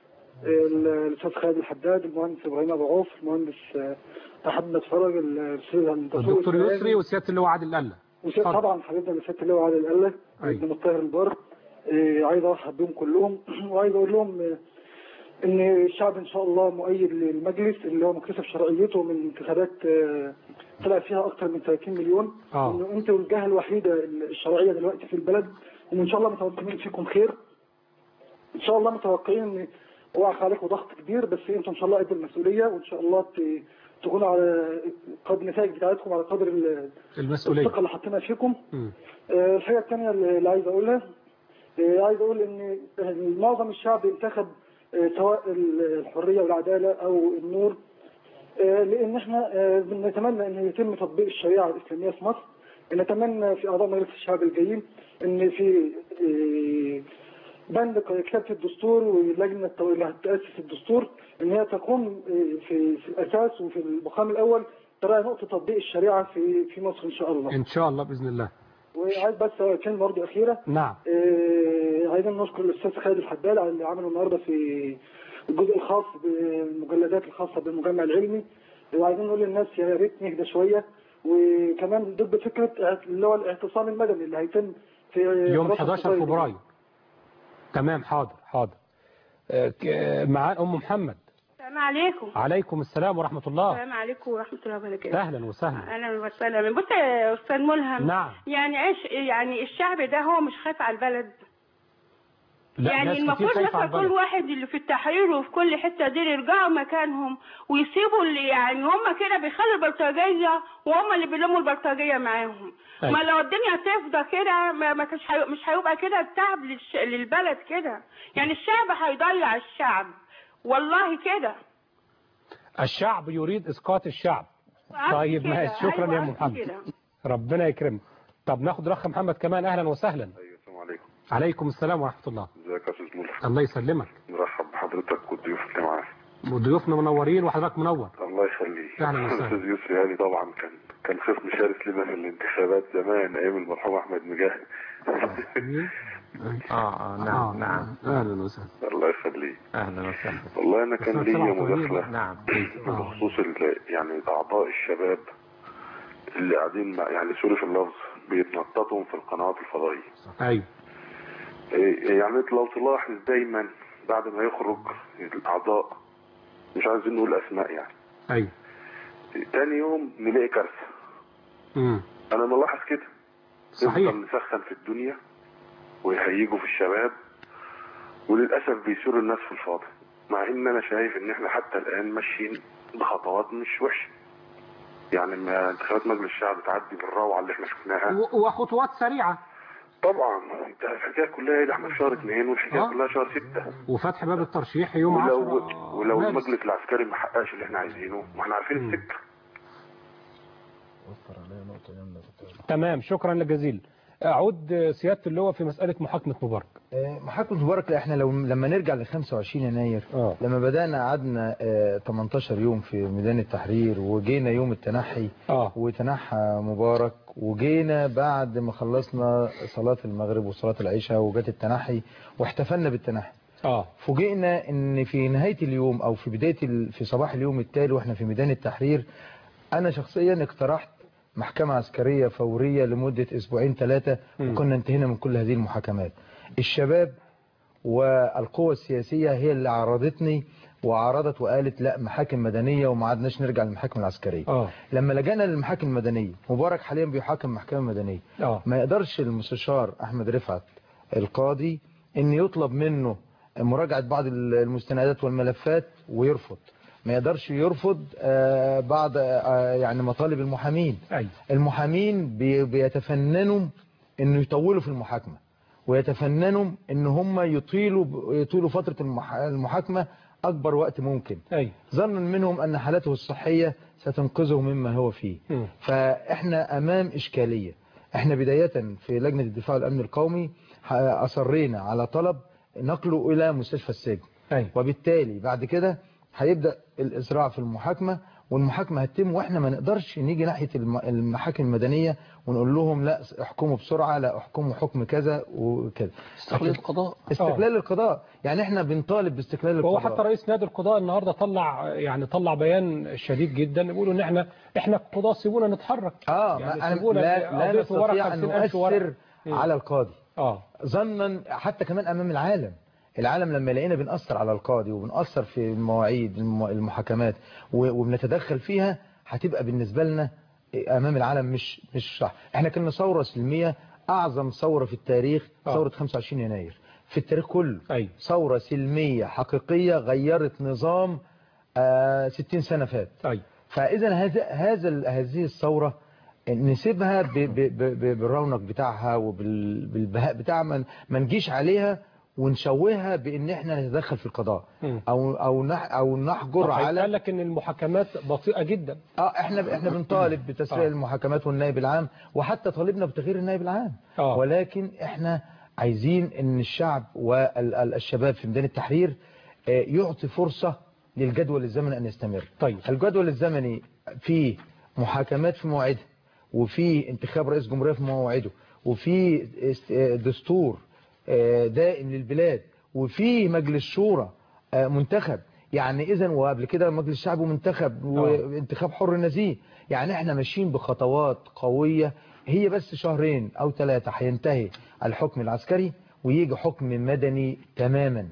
ال- الاستاذ خالد الحداد المهندس ابراهيم ابو عوف المهندس آه، محمد فرج الاستاذ الدكتور الدكتور يسري وسيادة اللي هو عادل قلة وسيد اتفضل. طبعا حبيبنا اللي سياده اللواء عادل قله أيوة. ابن مطهر البر آه، عايز ارحب بهم كلهم وعايز اقول لهم آه، ان الشعب ان شاء الله مؤيد للمجلس اللي هو مكتسب شرعيته من انتخابات آه، طلع فيها اكثر من 30 مليون آه. انه انتوا الجهه الوحيده الشرعيه دلوقتي في البلد وان شاء الله متوقعين فيكم خير ان شاء الله متوقعين ان وقع عليكم ضغط كبير بس انتم ان شاء الله قد المسؤوليه وان شاء الله ت- تكونوا على قدر النتائج بتاعتكم على قدر ال- المسؤولية الثقه اللي حاطينها فيكم مم. آه، الحاجة الثانية اللي عايز أقولها آه، عايز أقول إن معظم الشعب انتخب آه، سواء الحرية والعدالة أو النور آه، لأن إحنا آه، بنتمنى إن يتم تطبيق الشريعة الإسلامية في مصر نتمنى في أعضاء مجلس الشعب الجايين إن في آه، بند كتابة الدستور واللجنة اللي هتأسس الدستور إن هي تقوم آه، في في الأساس وفي المقام الأول ترى نقطة تطبيق الشريعة في في مصر إن شاء الله. ان شاء الله باذن الله وعايز بس كلمة برضه أخيرة نعم آه، عايزين نشكر الأستاذ خالد الحدال على اللي عمله النهاردة في الجزء الخاص بالمجلدات الخاصة بالمجمع العلمي وعايزين نقول للناس يا ريت نهدى شوية وكمان ضد فكرة اللي هو الاعتصام المدني اللي هيتم في يوم 11 11 فبراير تمام حاضر حاضر آه، ك- آه، معانا ام محمد السلام عليكم عليكم السلام ورحمه الله السلام عليكم ورحمة الله وبركاته اهلا وسهلا أهلا وسهلا بص يا أستاذ ملهم نعم. يعني إيش يعني الشعب ده هو مش خايف على البلد لا يعني ناس كتير المفروض خايفة على مثلا كل البلد. واحد اللي في التحرير وفي كل حتة دي يرجعوا مكانهم ويسيبوا اللي يعني هم كده بيخلوا البلطجية وهم اللي بيلموا البلطجية معاهم أيوة. ما لو الدنيا تفضى كده ما ما كانش هي- مش هيبقى كده التعب للش... للبلد كده يعني الشعب هيضيع الشعب والله كده الشعب يريد اسقاط الشعب عكس طيب كده. ماشي شكرا أيوة يا عكس محمد كده. ربنا يكرمك طب ناخد رخ محمد كمان اهلا وسهلا السلام عليكم عليكم السلام ورحمه الله ازيك يا استاذ ملحم الله يسلمك نرحب بحضرتك والضيوف اللي معاك وضيوفنا منورين وحضرتك منور الله يخليك أهلا وسهلا. استاذ يوسف يعني طبعا كان كان خصم شرس لنا في الانتخابات زمان ايام المرحوم احمد مجاهد اه اه نعم نعم اهلا وسهلا الله يخليك اهلا وسهلا والله انا كان بس ليا طلع طويل. مداخله نعم بخصوص ال- يعني اعضاء الشباب اللي قاعدين مع يعني سوري في اللفظ بيتنططوا في القنوات الفضائيه ايوه إيه، يعني انت لو تلاحظ دايما بعد ما يخرج الاعضاء مش عايزين نقول اسماء يعني ايوه تاني يوم نلاقي كارثه امم انا ملاحظ كده صحيح. نفضل نسخن في الدنيا ويهيجوا في الشباب وللاسف بيسيروا الناس في الفاضي مع ان انا شايف ان احنا حتى الان ماشيين بخطوات مش وحشه يعني ما انتخابات مجلس الشعب تعدي بالروعه اللي احنا شفناها و- وخطوات سريعه طبعا انت الحكايه كلها ده احنا في شهر اثنين والحكايه آه. كلها شهر سته وفتح باب الترشيح يوم ولو 10 ولو مارس. المجلس العسكري ما حققش اللي احنا عايزينه ما احنا عارفين السكه تمام شكرا جزيلا اعود سياده اللواء في مساله محاكمه مبارك آه، محاكمة مبارك لا، احنا لو لما نرجع ل 25 يناير آه. لما بدأنا قعدنا آه، 18 يوم في ميدان التحرير وجينا يوم التنحي اه وتنحى مبارك وجينا بعد ما خلصنا صلاة المغرب وصلاة العشاء وجات التنحي واحتفلنا بالتنحي اه فوجئنا ان في نهاية اليوم او في بداية ال... في صباح اليوم التالي واحنا في ميدان التحرير انا شخصيا اقترحت محكمة عسكرية فورية لمدة اسبوعين ثلاثة مم. وكنا انتهينا من كل هذه المحاكمات الشباب والقوى السياسية هي اللي عرضتني وعرضت وقالت لا محاكم مدنية وما عدناش نرجع للمحاكم العسكرية اه لما لجأنا للمحاكم المدنية مبارك حاليا بيحاكم محكمة مدنية اه ما يقدرش المستشار احمد رفعت القاضي ان يطلب منه مراجعة بعض المستندات والملفات ويرفض ما يقدرش يرفض آه، بعض آه، يعني مطالب المحامين ايوه المحامين بي- بيتفننوا انه يطولوا في المحاكمة ويتفننوا ان هم يطيلوا يطيلوا فترة المح- المحاكمة اكبر وقت ممكن ايوه ظنا منهم ان حالته الصحية ستنقذه مما هو فيه مم. فاحنا امام اشكالية احنا بداية في لجنة الدفاع والامن القومي ح- اصرينا على طلب نقله الى مستشفى السجن ايوه وبالتالي بعد كده هيبدأ الاسراع في المحاكمة والمحاكمة هتتم واحنا ما نقدرش نيجي ناحية الم- المحاكم المدنية ونقول لهم لا احكموا بسرعة لا احكموا حكم كذا وكذا استقلال القضاء استقلال القضاء يعني احنا بنطالب باستقلال القضاء وهو حتى رئيس نادي القضاء النهارده طلع يعني طلع بيان شديد جدا بيقولوا ان احنا احنا القضاة سيبونا نتحرك اه يعني ما أنا سيبونا لا, لا قضية ورق نستطيع ان 50,000 ورق. نؤثر مم. على القاضي اه ظنا حتى كمان امام العالم العالم لما لقينا بنأثر على القاضي وبنأثر في المواعيد الم- المحاكمات و- وبنتدخل فيها هتبقى بالنسبة لنا امام العالم مش مش صح احنا كنا ثورة سلمية اعظم ثورة في التاريخ آه. ثورة 25 يناير في التاريخ كله ايوه ثورة سلمية حقيقية غيرت نظام آه 60 سنة فات ايوه فاذا هذا هذا ال- هذه الثوره نسيبها ب- ب- ب- ب- بالرونق بتاعها وبالبهاء بتاعها ما- ما نجيش عليها ونشوهها بان احنا نتدخل في القضاء مم. او او نح او نحجر طب على قال لك ان المحاكمات بطيئة جدا اه احنا احنا بنطالب بتسريع آه. المحاكمات والنائب العام وحتى طالبنا بتغيير النائب العام اه ولكن احنا عايزين ان الشعب والشباب في ميدان التحرير آه، يعطي فرصة للجدول الزمني ان يستمر طيب الجدول الزمني فيه محاكمات في موعدها وفي انتخاب رئيس جمهورية في موعده وفي است- آه، دستور آه، دائم للبلاد وفي مجلس شورى آه، منتخب يعني اذا وقبل كده مجلس شعب منتخب وانتخاب حر نزيه يعني احنا ماشيين بخطوات قوية هي بس شهرين او ثلاثة هينتهي الحكم العسكري ويجي حكم مدني تماما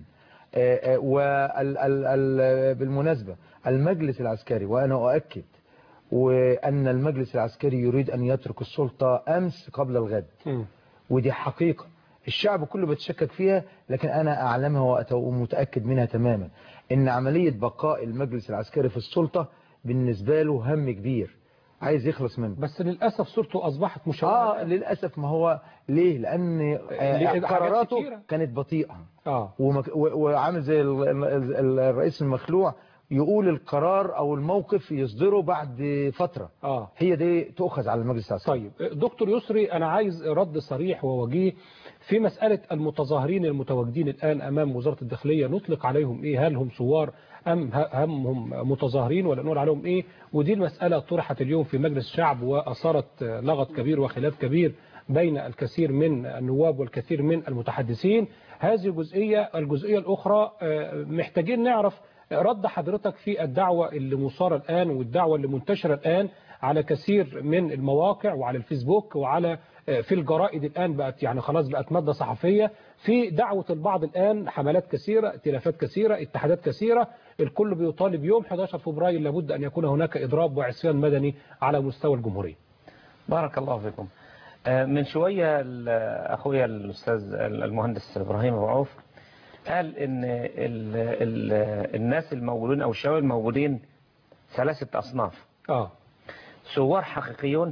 وبالمناسبة المجلس العسكري وأنا أؤكد وأن المجلس العسكري يريد أن يترك السلطة أمس قبل الغد ودي حقيقة الشعب كله بيتشكك فيها لكن أنا أعلمها ومتأكد منها تماما إن عملية بقاء المجلس العسكري في السلطة بالنسبة له هم كبير عايز يخلص منه بس للأسف صورته أصبحت مشوهة آه للأسف ما هو ليه لأن آه قراراته كانت بطيئة آه. ومك... وعامل زي الرئيس المخلوع يقول القرار او الموقف يصدره بعد فترة آه. هي دي تؤخذ على المجلس العسكري طيب دكتور يسري انا عايز رد صريح ووجيه في مسألة المتظاهرين المتواجدين الآن أمام وزارة الداخلية نطلق عليهم إيه هل هم ثوار أم هم هم متظاهرين ولا نقول عليهم إيه ودي المسألة طرحت اليوم في مجلس الشعب وأثارت لغط كبير وخلاف كبير بين الكثير من النواب والكثير من المتحدثين هذه جزئية الجزئية الأخرى محتاجين نعرف رد حضرتك في الدعوة اللي مثارة الآن والدعوة اللي منتشرة الآن على كثير من المواقع وعلى الفيسبوك وعلى في الجرائد الآن بقت يعني خلاص بقت مادة صحفية في دعوة البعض الآن حملات كثيرة ائتلافات كثيرة اتحادات كثيرة الكل بيطالب يوم 11 فبراير لابد أن يكون هناك إضراب وعصيان مدني على مستوى الجمهورية بارك الله فيكم من شوية أخويا الأستاذ المهندس إبراهيم أبو عوف قال ان ال ال الناس الموجودين او الشباب الموجودين ثلاثة اصناف اه ثوار حقيقيون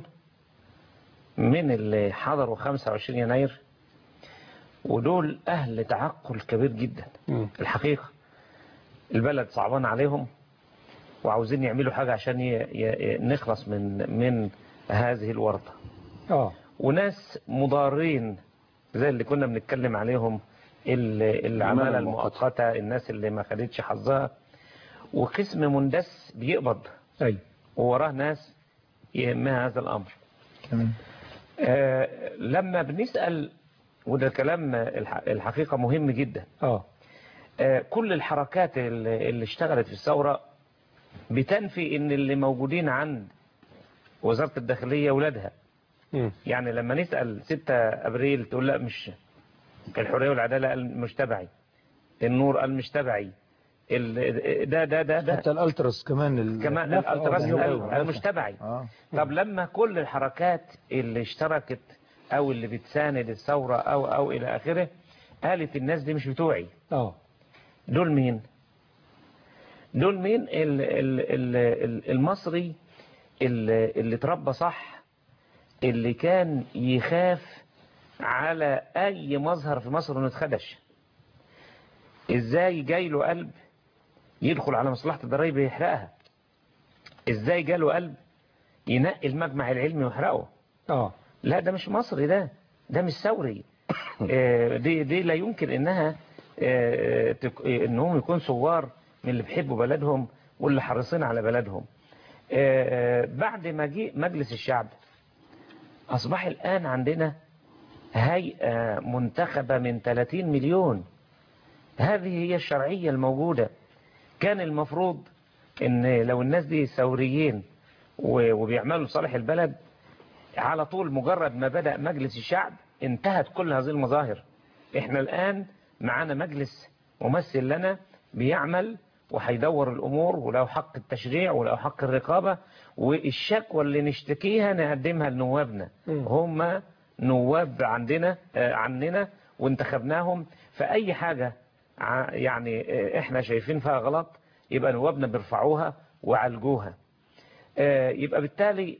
من اللي حضروا 25 يناير ودول اهل تعقل كبير جدا م. الحقيقة البلد صعبان عليهم وعاوزين يعملوا حاجة عشان ي... ي... نخلص من من هذه الورطة اه وناس مضارين زي اللي كنا بنتكلم عليهم العمالة المؤقتة الناس اللي ما خدتش حظها وقسم مندس بيقبض أي ووراه ناس يهمها هذا الأمر تمام آه لما بنسأل وده كلام الحقيقة مهم جدا اه آه كل الحركات اللي, اللي اشتغلت في الثورة بتنفي ان اللي موجودين عند وزارة الداخلية ولادها م. يعني لما نسأل 6 أبريل تقول لا مش الحرية والعدالة المش تبعي النور المش تبعي ده ده ده ده حتى الالتراس كمان ال... كمان الالتراس المش تبعي آه. طب لما كل الحركات اللي اشتركت او اللي بتساند الثورة او او الى اخره قالت الناس دي مش بتوعي اه دول مين دول مين ال ال ال المصري اللي, اللي اتربى صح اللي كان يخاف على اي مظهر في مصر انه اتخدش ازاي جاي له قلب يدخل على مصلحة الضرايب يحرقها ازاي جاله قلب ينقي المجمع العلمي ويحرقه اه لا ده مش مصري ده ده مش ثوري آه دي دي لا يمكن انها آه تك... انهم يكون ثوار من اللي بيحبوا بلدهم واللي حريصين على بلدهم آه بعد ما جه مجلس الشعب اصبح الان عندنا هيئة منتخبة من 30 مليون هذه هي الشرعية الموجودة كان المفروض ان لو الناس دي ثوريين وبيعملوا لصالح البلد على طول مجرد ما بدأ مجلس الشعب انتهت كل هذه المظاهر احنا الآن معانا مجلس ممثل لنا بيعمل وهيدور الأمور ولو حق التشريع ولو حق الرقابة والشكوى اللي نشتكيها نقدمها لنوابنا هم نواب عندنا عننا وانتخبناهم فأي حاجة يعني احنا شايفين فيها غلط يبقى نوابنا بيرفعوها وعالجوها يبقى بالتالي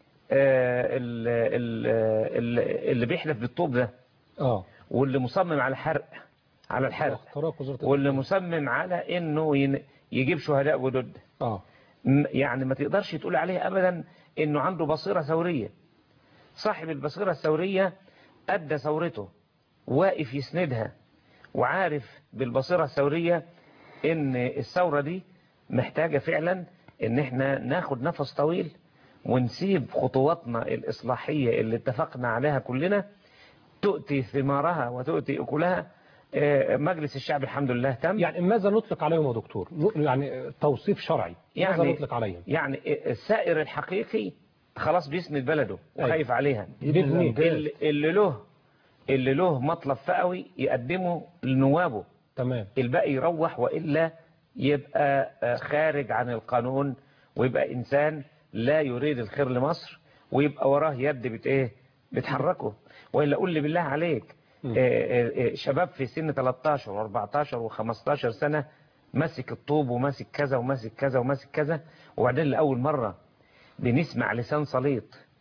اللي بيحلف بالطوب ده اه واللي مصمم على حرق على الحرق واللي مصمم على انه يجيب شهداء جدد اه يعني ما تقدرش تقول عليه ابدا انه عنده بصيرة ثورية صاحب البصيرة الثورية ادى ثورته واقف يسندها وعارف بالبصيرة الثورية ان الثورة دي محتاجة فعلا ان احنا ناخد نفس طويل ونسيب خطواتنا الإصلاحية اللي اتفقنا عليها كلنا تؤتي ثمارها وتؤتي أكلها مجلس الشعب الحمد لله تم يعني ماذا نطلق عليهم يا دكتور يعني توصيف شرعي يعني ماذا نطلق عليهم يعني السائر الحقيقي خلاص بيسند بلده وخايف عليها اللي, اللي له اللي له مطلب فئوي يقدمه لنوابه تمام الباقي يروح وإلا يبقى آه، خارج عن القانون ويبقى إنسان لا يريد الخير لمصر ويبقى وراه يد بت ايه بتحركه وإلا قول لي بالله عليك آه، آه، آه، شباب في سن 13 و14 و15 سنة ماسك الطوب وماسك كذا وماسك كذا وماسك كذا وبعدين لأول مرة بنسمع لسان سليط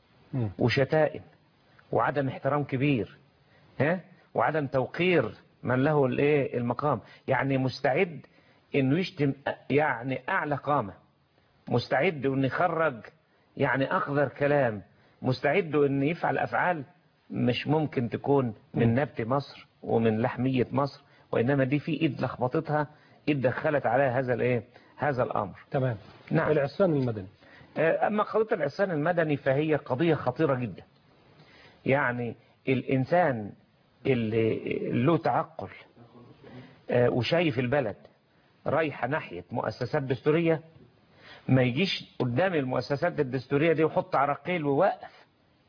وشتائم وعدم احترام كبير ها وعدم توقير من له الايه المقام يعني مستعد انه يشتم يعني اعلى قامه مستعد انه يخرج يعني اخضر كلام مستعد انه يفعل افعال مش ممكن تكون من نبت مصر ومن لحميه مصر وانما دي في ايد لخبطتها ايد دخلت عليها هذا الايه هذا الامر تمام نعم العصيان المدني أما قضية العصيان المدني فهي قضية خطيرة جدا يعني الإنسان اللي له تعقل آه، وشايف البلد رايحة ناحية مؤسسات دستورية ما يجيش قدام المؤسسات الدستورية دي وحط عراقيل ووقف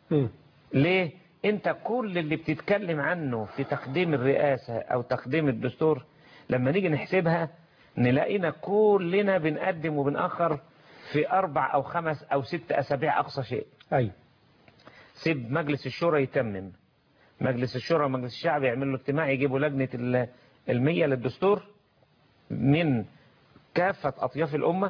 ليه انت كل اللي بتتكلم عنه في تقديم الرئاسة او تقديم الدستور لما نيجي نحسبها نلاقينا كلنا بنقدم وبنأخر في اربع او خمس او ست اسابيع اقصى شيء اي سيب مجلس الشورى يتمم مجلس الشورى ومجلس الشعب يعمل له اجتماع يجيبوا لجنة ال- المية للدستور من كافة أطياف الأمة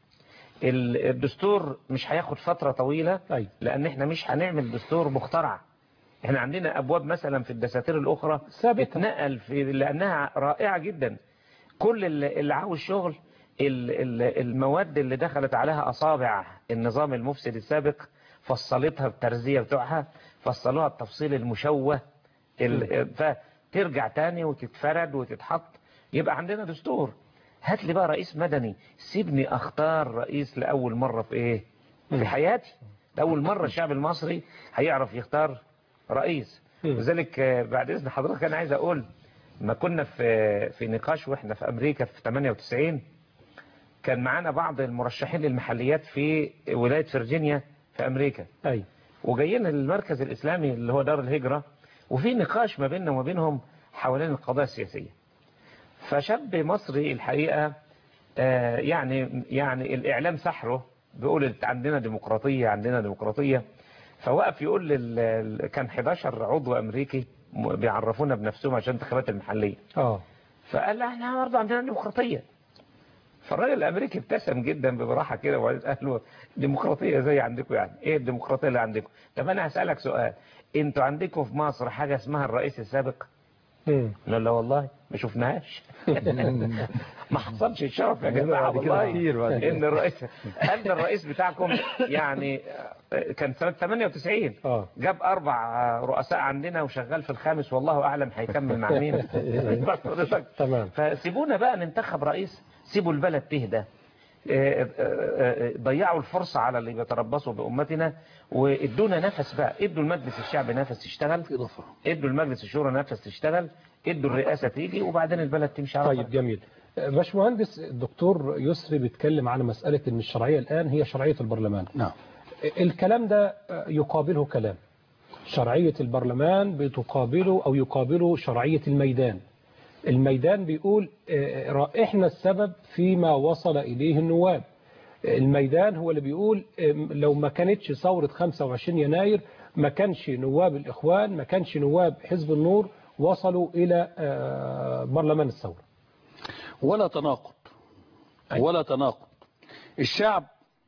ال- الدستور مش هياخد فترة طويلة أي. لأن احنا مش هنعمل دستور مخترع احنا عندنا أبواب مثلا في الدساتير الأخرى ثابتة. اتنقل في لأنها رائعة جدا كل اللي اللي عاوز شغل ال- ال- المواد اللي دخلت عليها أصابع النظام المفسد السابق فصلتها بالترزية بتوعها فصلوها التفصيل المشوه ال- فترجع تاني وتتفرد وتتحط يبقى عندنا دستور هات لي بقى رئيس مدني سيبني اختار رئيس لأول مرة في ايه في حياتي لأول مرة الشعب المصري هيعرف يختار رئيس لذلك آه، بعد إذن حضرتك أنا عايز أقول ما كنا في في نقاش واحنا في أمريكا في 98 كان معانا بعض المرشحين للمحليات في ولاية فرجينيا في أمريكا أي وجايين المركز الإسلامي اللي هو دار الهجرة وفي نقاش ما بيننا وما بينهم حوالين القضايا السياسية فشاب مصري الحقيقة آه، يعني يعني الإعلام سحره بيقول عندنا ديمقراطية عندنا ديمقراطية فوقف يقول لل... ال- كان 11 عضو أمريكي م- بيعرفونا بنفسهم عشان انتخابات المحلية اه فقال لا احنا برضه عندنا ديمقراطية فالراجل الامريكي ابتسم جدا ببراحه كده وقال له ديمقراطيه زي عندكم يعني ايه الديمقراطيه اللي عندكم طب انا هسالك سؤال انتوا عندكم في مصر حاجه اسمها الرئيس السابق لا لا والله ما شفناهاش ما حصلش الشرف يا جماعه بعد كده والله كتير بعد كده. ان الرئيس هل ده الرئيس بتاعكم يعني كان سنه 98 اه جاب اربع رؤساء عندنا وشغال في الخامس والله اعلم هيكمل مع مين تمام فسيبونا بقى ننتخب رئيس سيبوا البلد تهدى آه، آه، آه، ضيعوا الفرصة على اللي بيتربصوا بأمتنا وادونا نفس بقى ادوا المجلس الشعب نفس يشتغل ادوا المجلس الشورى نفس تشتغل ادوا الرئاسة تيجي وبعدين البلد تمشي على طيب جميل باشمهندس الدكتور يسري بيتكلم على مسألة ان الشرعية الآن هي شرعية البرلمان نعم الكلام ده يقابله كلام شرعية البرلمان بتقابله أو يقابله شرعية الميدان الميدان بيقول آه، احنا السبب فيما وصل إليه النواب الميدان هو اللي بيقول آه، لو ما كانتش ثورة 25 يناير ما كانش نواب الإخوان ما كانش نواب حزب النور وصلوا إلى آه، برلمان الثورة ولا تناقض ولا تناقض الشعب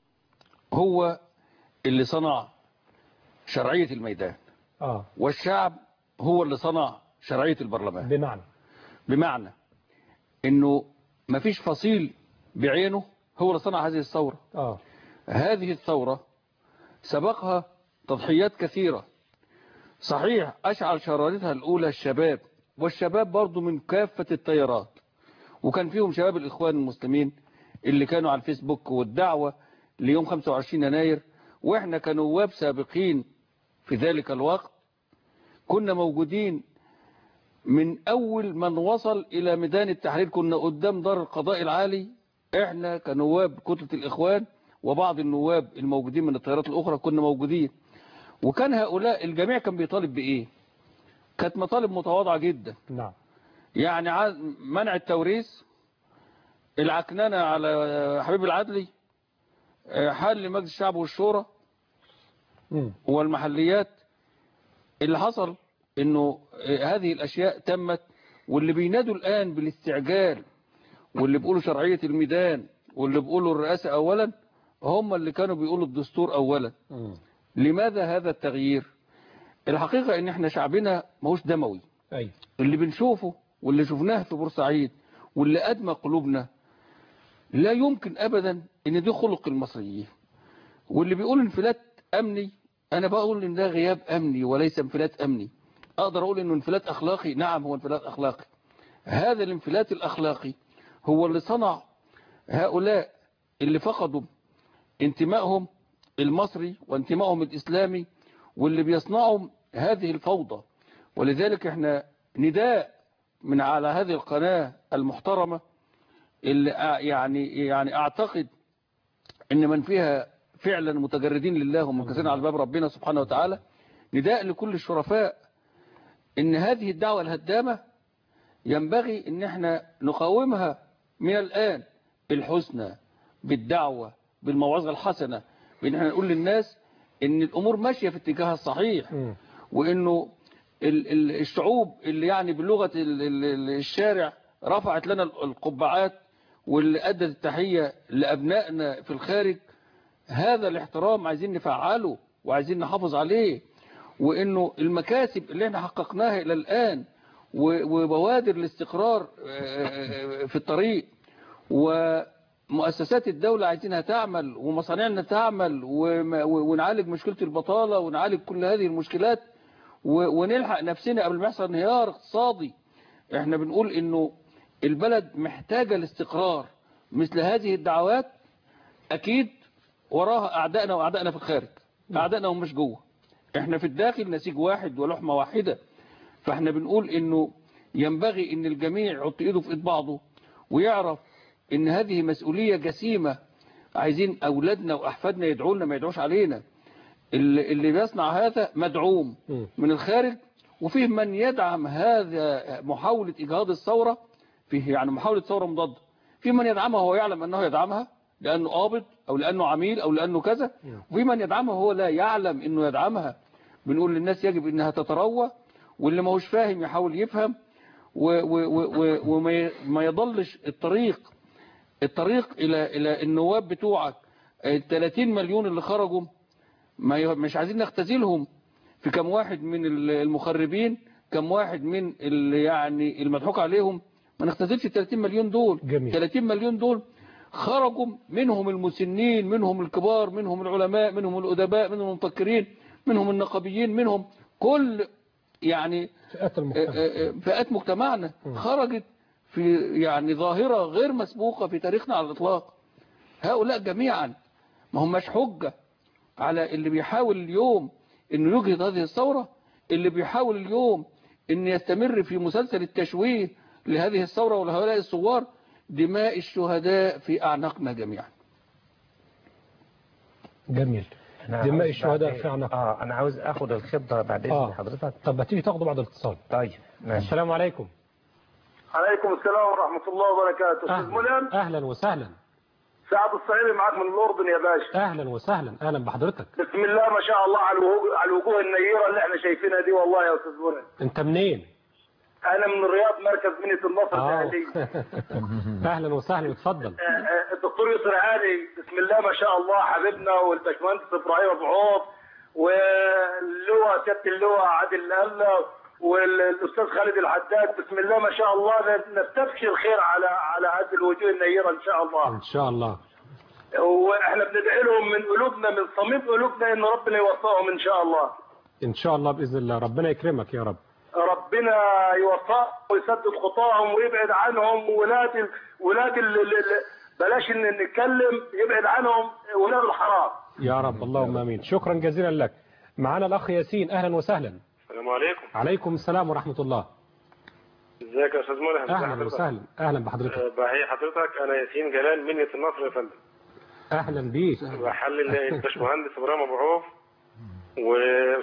هو اللي صنع شرعية الميدان آه والشعب هو اللي صنع شرعية البرلمان بمعنى بمعنى انه مفيش فصيل بعينه هو اللي صنع هذه الثورة آه هذه الثورة سبقها تضحيات كثيرة صحيح أشعل شرارتها الأولى الشباب والشباب برضو من كافة التيارات وكان فيهم شباب الإخوان المسلمين اللي كانوا على الفيسبوك والدعوة ليوم 25 يناير وإحنا كنواب سابقين في ذلك الوقت كنا موجودين من أول من وصل إلى ميدان التحرير كنا قدام دار القضاء العالي إحنا كنواب كتلة الإخوان وبعض النواب الموجودين من التيارات الأخرى كنا موجودين وكان هؤلاء الجميع كان بيطالب بإيه كانت مطالب متواضعة جدا نعم يعني ع- منع التوريث العكننة على حبيب العدلي آه، حل مجلس الشعب والشورى مم. والمحليات اللي حصل انه آه، هذه الاشياء تمت واللي بينادوا الان بالاستعجال واللي بيقولوا شرعية الميدان واللي بيقولوا الرئاسة اولا هم اللي كانوا بيقولوا الدستور اولا مم. لماذا هذا التغيير الحقيقة ان احنا شعبنا ماهوش دموي أي اللي بنشوفه واللي شفناه في بورسعيد واللي أدمى قلوبنا لا يمكن أبدا ان ده خلق المصريين واللي بيقول انفلات أمني أنا بقول إن ده غياب أمني وليس انفلات أمني أقدر أقول إنه انفلات أخلاقي نعم هو انفلات أخلاقي هذا الانفلات الأخلاقي هو اللي صنع هؤلاء اللي فقدوا انتمائهم المصري وانتمائهم الإسلامي واللي بيصنعوا هذه الفوضى ولذلك احنا نداء من على هذه القناة المحترمة اللي أع- يعني يعني اعتقد ان من فيها فعلا متجردين لله ومنكسرين على باب ربنا سبحانه وتعالى نداء لكل الشرفاء ان هذه الدعوة الهدامة ينبغي ان احنا نقاومها من الآن بالحسنى بالدعوة بالموعظة الحسنة بان احنا نقول للناس ان الامور ماشية في اتجاهها الصحيح مم. وانه ال- ال- الشعوب اللي يعني بلغة ال- ال- ال- الشارع رفعت لنا القبعات واللي أدت التحية لأبنائنا في الخارج هذا الاحترام عايزين نفعله وعايزين نحافظ عليه وانه المكاسب اللي احنا حققناها الى الآن و- وبوادر الاستقرار آه، في الطريق ومؤسسات الدولة عايزينها تعمل ومصانعنا تعمل وم- ونعالج مشكلة البطالة ونعالج كل هذه المشكلات و- ونلحق نفسنا قبل ما يحصل انهيار اقتصادي احنا بنقول انه البلد محتاجة الاستقرار مثل هذه الدعوات اكيد وراها اعدائنا واعدائنا في الخارج اعدائنا هم مش جوه احنا في الداخل نسيج واحد ولحمة واحدة فاحنا بنقول انه ينبغي ان الجميع يحط ايده في ايد بعضه ويعرف ان هذه مسؤولية جسيمة عايزين اولادنا واحفادنا يدعوا لنا ما يدعوش علينا اللي اللي بيصنع هذا مدعوم مم. من الخارج وفيه من يدعم هذا محاولة إجهاض الثورة فيه يعني محاولة ثورة مضادة في من يدعمها وهو يعلم أنه يدعمها لأنه قابض أو لأنه عميل أو لأنه كذا وفي من يدعمها وهو لا يعلم أنه يدعمها بنقول للناس يجب أنها تتروى واللي ما هوش فاهم يحاول يفهم و- و- و- و- وما ي- ما يضلش الطريق الطريق إلى إلى النواب بتوعك ال 30 مليون اللي خرجوا ما ي- مش عايزين نختزلهم في كم واحد من ال- المخربين كم واحد من اللي يعني المضحوك عليهم ما نختزلش ال 30 مليون دول جميل. 30 مليون دول خرجوا منهم المسنين منهم الكبار منهم العلماء منهم الأدباء منهم المفكرين منهم النقابيين منهم كل يعني فئات المجتمع آه، آه، فئات مجتمعنا خرجت في يعني ظاهرة غير مسبوقة في تاريخنا على الإطلاق هؤلاء جميعا ما هماش حجة على اللي بيحاول اليوم انه يجهض هذه الثورة اللي بيحاول اليوم ان يستمر في مسلسل التشويه لهذه الثورة ولهؤلاء الثوار دماء الشهداء في أعناقنا جميعا جميل أنا دماء عاوز الشهداء بعد- في عناق اه انا عاوز اخد الخطه بعد اذن آه. حضرتك طب ما تيجي تاخدوا بعد الاتصال طيب ماشي السلام عليكم عليكم السلام ورحمة الله وبركاته أستاذ ملهم أهلا أهلا وسهلا سعد الصعيدي معك من الأردن يا باشا أهلا وسهلا أهلا بحضرتك بسم الله ما شاء الله على الوجوه, على الوجوه النيرة اللي احنا شايفينها دي والله يا أستاذ ملهم أنت منين؟ أنا من الرياض مركز بنية النصر آه. الأهلية أهلا وسهلا اتفضل آه، آه، الدكتور يسر عالي بسم الله ما شاء الله حبيبنا والباشمهندس إبراهيم أبو عوض واللواء سيادة اللواء عادل الله والاستاذ خالد الحداد بسم الله ما شاء الله نستبشر خير على على هذه الوجوه النيره ان شاء الله إن شاء الله واحنا بندعي لهم من قلوبنا من صميم قلوبنا ان ربنا يوفقهم ان شاء الله إن شاء الله بإذن الله ربنا يكرمك يا رب ربنا يوفقهم ويسدد خطاهم ويبعد عنهم ولاد ال... ولاد ال... ال... ال- بلاش ان نتكلم يبعد عنهم ولاد الحرام يا رب اللهم آمين شكرا جزيلا لك معنا الأخ ياسين أهلا وسهلا السلام عليكم عليكم السلام ورحمة الله ازيك يا استاذ ملهم ازي أهلا حضرتك؟ وسهلا أهلا بحضرتك أه، بحيي حضرتك انا ياسين جلال منية النصر يا فندم أهلا بيك بحلل الباشمهندس ابراهيم ابو عوف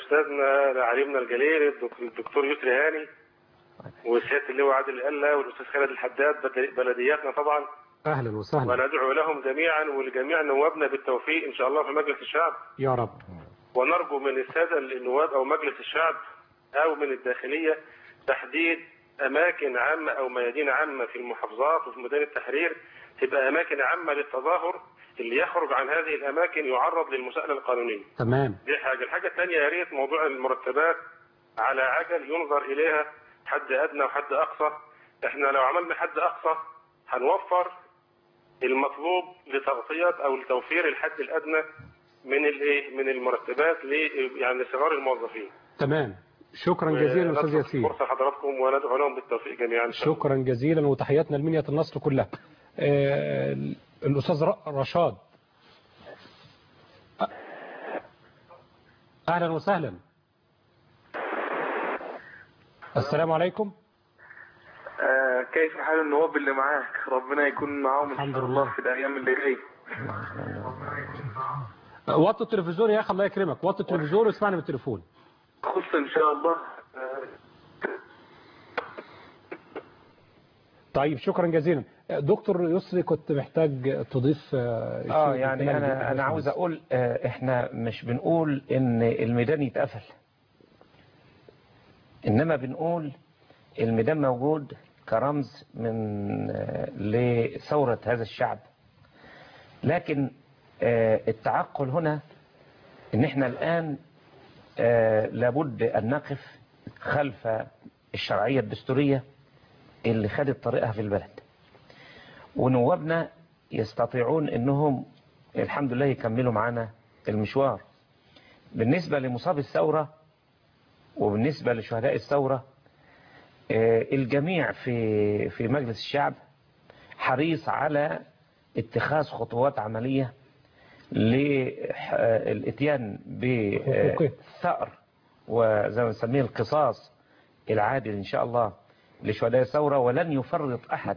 لاستاذنا عليمنا الجليل الدك- الدكتور يسري هاني وسياده اللواء عادل قله والاستاذ خالد الحداد بد- بلدياتنا طبعا أهلا وسهلا وندعو لهم جميعا ولجميع نوابنا بالتوفيق ان شاء الله في مجلس الشعب يا رب ونرجو من الساده النواب او مجلس الشعب او من الداخليه تحديد اماكن عامه او ميادين عامه في المحافظات وفي ميدان التحرير تبقى اماكن عامه للتظاهر اللي يخرج عن هذه الاماكن يعرض للمساءله القانونيه. تمام دي حاجه، الحاجه الثانيه يا ريت موضوع المرتبات على عجل ينظر اليها حد ادنى وحد اقصى. احنا لو عملنا حد اقصى هنوفر المطلوب لتغطيه او لتوفير الحد الادنى من الايه؟ من المرتبات ل يعني صغار الموظفين. تمام شكرا جزيلا أستاذ ونترك ياسين فرصه حضراتكم وندعو لهم بالتوفيق جميعا إن شاء الله. شكرا جزيلا وتحياتنا لمنية النصر كلها آه، الأستاذ ر- رشاد أ- أهلا وسهلا السلام عليكم آه كيف حال النواب اللي معاك ربنا يكون معاهم الحمد إن شاء لله. الله في الايام اللي جايه وطي التلفزيون يا أخي الله يكرمك وطي التلفزيون واسمعني من التليفون خص ان شاء الله آه طيب شكرا جزيلا دكتور يسري كنت محتاج تضيف آه، شيء اه في يعني كلام انا الدكتور انا عاوز باشمهندس. اقول آه، احنا مش بنقول ان الميدان يتقفل انما بنقول الميدان موجود كرمز من آه، لثورة هذا الشعب لكن آه، التعقل هنا ان احنا الان آه، لابد ان نقف خلف الشرعية الدستورية اللي خدت طريقها في البلد ونوابنا يستطيعون انهم الحمد لله يكملوا معانا المشوار بالنسبة لمصاب الثورة وبالنسبة لشهداء الثورة آه، الجميع في في مجلس الشعب حريص على اتخاذ خطوات عملية للاتيان بالثأر وزي ما نسميه القصاص العادل ان شاء الله لشهداء الثورة ولن يفرط احد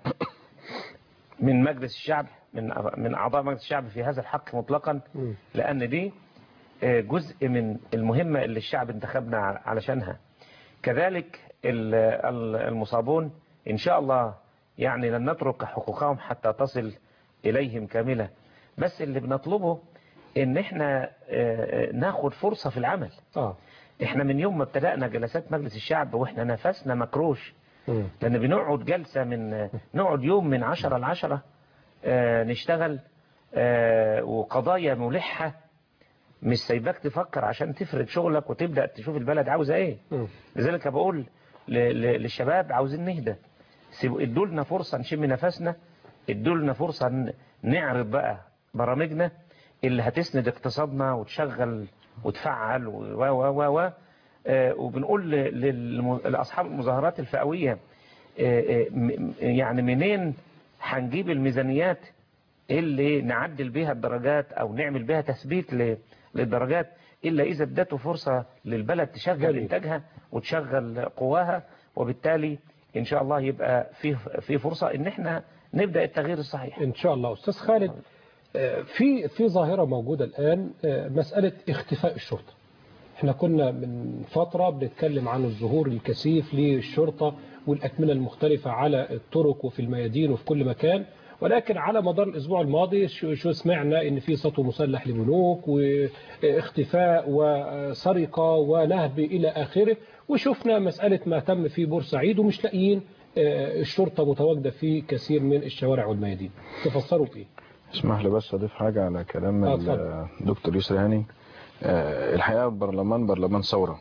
من مجلس الشعب من من اعضاء مجلس الشعب في هذا الحق مطلقا لان دي آه، جزء من المهمة اللي الشعب انتخبنا علشانها كذلك ال- ال- المصابون ان شاء الله يعني لن نترك حقوقهم حتى تصل اليهم كاملة بس اللي بنطلبه ان احنا آه، آه، ناخد فرصة في العمل اه احنا من يوم ما ابتدأنا جلسات مجلس الشعب واحنا نفسنا مكروش لان بنقعد جلسة من نقعد يوم من عشرة لعشرة آه، نشتغل آه، وقضايا ملحة مش سايباك تفكر عشان تفرد شغلك وتبدأ تشوف البلد عاوزة ايه لذلك بقول ل- ل- للشباب عاوزين نهدى سيبوا ادوا لنا فرصة نشم نفسنا ادوا لنا فرصة ن- نعرض بقى برامجنا اللي هتسند اقتصادنا وتشغل وتفعل و و و و, و آه، وبنقول ل- للم- لأصحاب المظاهرات الفئوية آه، آه، م- يعني منين هنجيب الميزانيات اللي نعدل بيها الدرجات او نعمل بيها تثبيت ل- للدرجات الا اذا ادته فرصة للبلد تشغل جميل. انتاجها وتشغل قواها وبالتالي ان شاء الله يبقى في في فرصة ان احنا نبدأ التغيير الصحيح ان شاء الله استاذ خالد آه، في في ظاهرة موجودة الآن آه، مسألة اختفاء الشرطة احنا كنا من فترة بنتكلم عن الظهور الكثيف للشرطة والأكمنة المختلفة على الطرق وفي الميادين وفي كل مكان ولكن على مدار الأسبوع الماضي شو شو سمعنا إن في سطو مسلح لبنوك واختفاء وسرقة ونهب إلى آخره وشفنا مسألة ما تم في بورسعيد ومش لاقيين آه، الشرطة متواجدة في كثير من الشوارع والميادين تفسروا بإيه؟ اسمح لي بس اضيف حاجة على كلام آه، اتفضل. الدكتور يسري هاني آه، الحقيقة البرلمان برلمان ثورة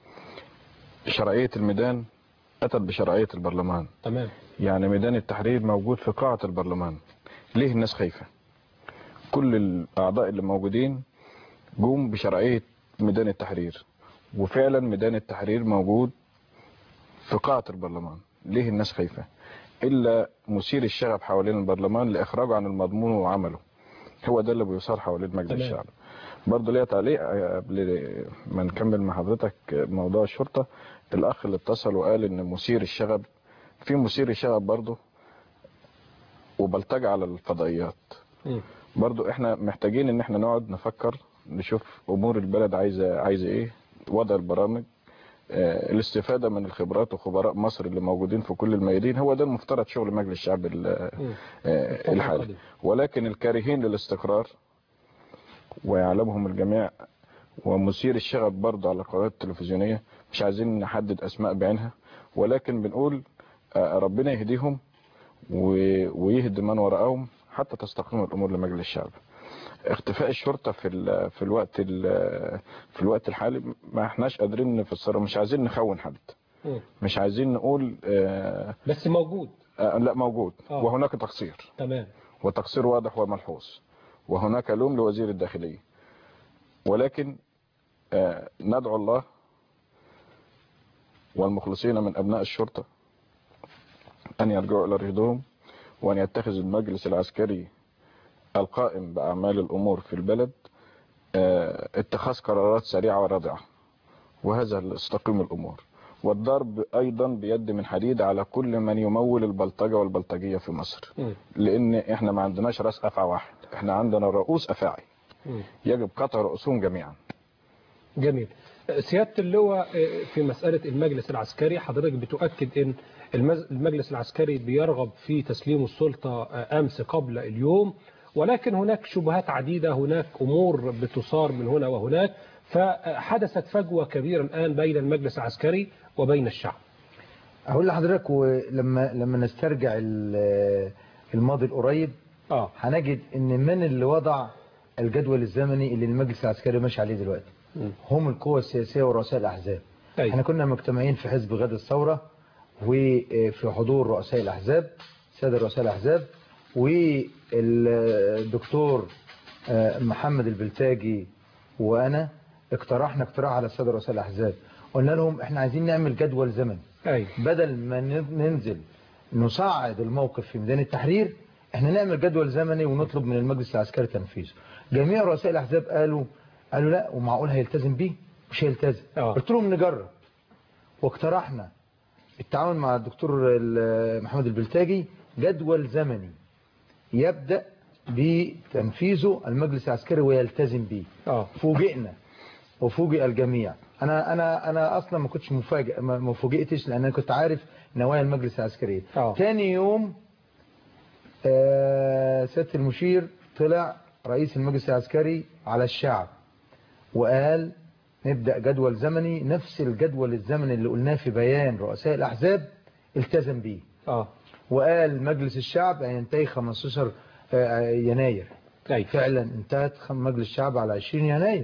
شرعية الميدان أتت بشرعية البرلمان تمام يعني ميدان التحرير موجود في قاعة البرلمان ليه الناس خايفة كل الأعضاء اللي موجودين جم بشرعية ميدان التحرير وفعلا ميدان التحرير موجود في قاعة البرلمان ليه الناس خايفة إلا مثير الشغب حوالين البرلمان لإخراجه عن المضمون وعمله هو ده اللي بيصار حوالين مجلس تمام. الشعب برضه ليا تعليق قبل ما نكمل مع حضرتك موضوع الشرطة الأخ اللي اتصل وقال إن مثير الشغب في مثير الشغب برضه وبلتجع على الفضائيات برضو احنا محتاجين ان احنا نقعد نفكر نشوف امور البلد عايزه عايزه ايه وضع البرامج آه، الاستفادة من الخبرات وخبراء مصر اللي موجودين في كل الميادين هو ده المفترض شغل مجلس الشعب ال- آه، الحالي ولكن الكارهين للاستقرار ويعلمهم الجميع ومثير الشغب برضه على القنوات التلفزيونية مش عايزين نحدد أسماء بعينها ولكن بنقول آه، ربنا يهديهم و- ويهدي من وراءهم حتى تستقيم الأمور لمجلس الشعب اختفاء الشرطة في ال في الوقت ال في الوقت الحالي ما احناش قادرين نفسره مش عايزين نخون حد مم. مش عايزين نقول آه بس موجود آه لا موجود آه. وهناك تقصير تمام وتقصير واضح وملحوظ وهناك لوم لوزير الداخلية ولكن آه ندعو الله والمخلصين من أبناء الشرطة أن يرجعوا إلى رشدهم وأن يتخذ المجلس العسكري القائم بأعمال الأمور في البلد آه، اتخاذ قرارات سريعة ورادعة وهذا اللي يستقيم الأمور والضرب أيضا بيد من حديد على كل من يمول البلطجة والبلطجية في مصر مم. لأن إحنا ما عندناش رأس أفعى واحد إحنا عندنا رؤوس أفاعي مم. يجب قطع رؤوسهم جميعا جميل سيادة اللواء في مسألة المجلس العسكري حضرتك بتؤكد ان المز- المجلس العسكري بيرغب في تسليم السلطة أمس قبل اليوم ولكن هناك شبهات عديدة هناك أمور بتصار من هنا وهناك فحدثت فجوة كبيرة الآن بين المجلس العسكري وبين الشعب هقول لحضرتك ولما لما نسترجع ال- الماضي القريب اه هنجد ان من اللي وضع الجدول الزمني اللي المجلس العسكري ماشي عليه دلوقتي هم القوى السياسية ورؤساء الأحزاب أيوة. احنا كنا مجتمعين في حزب غد الثورة وفي حضور رؤساء الأحزاب سادة رؤساء الأحزاب والدكتور محمد البلتاجي وأنا اقترحنا اقتراح على السادة رؤساء الأحزاب قلنا لهم احنا عايزين نعمل جدول زمني أيوة. بدل ما ننزل نصعد الموقف في ميدان التحرير احنا نعمل جدول زمني ونطلب من المجلس العسكري تنفيذه جميع رؤساء الأحزاب قالوا قالوا لا ومعقول هيلتزم بيه مش هيلتزم آه. قلت لهم نجرب واقترحنا التعاون مع الدكتور ال- محمد البلتاجي جدول زمني يبدأ بتنفيذه المجلس العسكري ويلتزم به اه فوجئنا وفوجئ الجميع انا انا انا اصلا ما كنتش مفاجئ ما ما فوجئتش لان انا كنت عارف نوايا المجلس العسكري آه. تاني يوم آه، سياده المشير طلع رئيس المجلس العسكري على الشعب وقال نبدأ جدول زمني نفس الجدول الزمني اللي قلناه في بيان رؤساء الأحزاب التزم بيه اه وقال مجلس الشعب هينتهي 15 آه، يناير أيوة. فعلا انتهت خم- مجلس الشعب على 20 يناير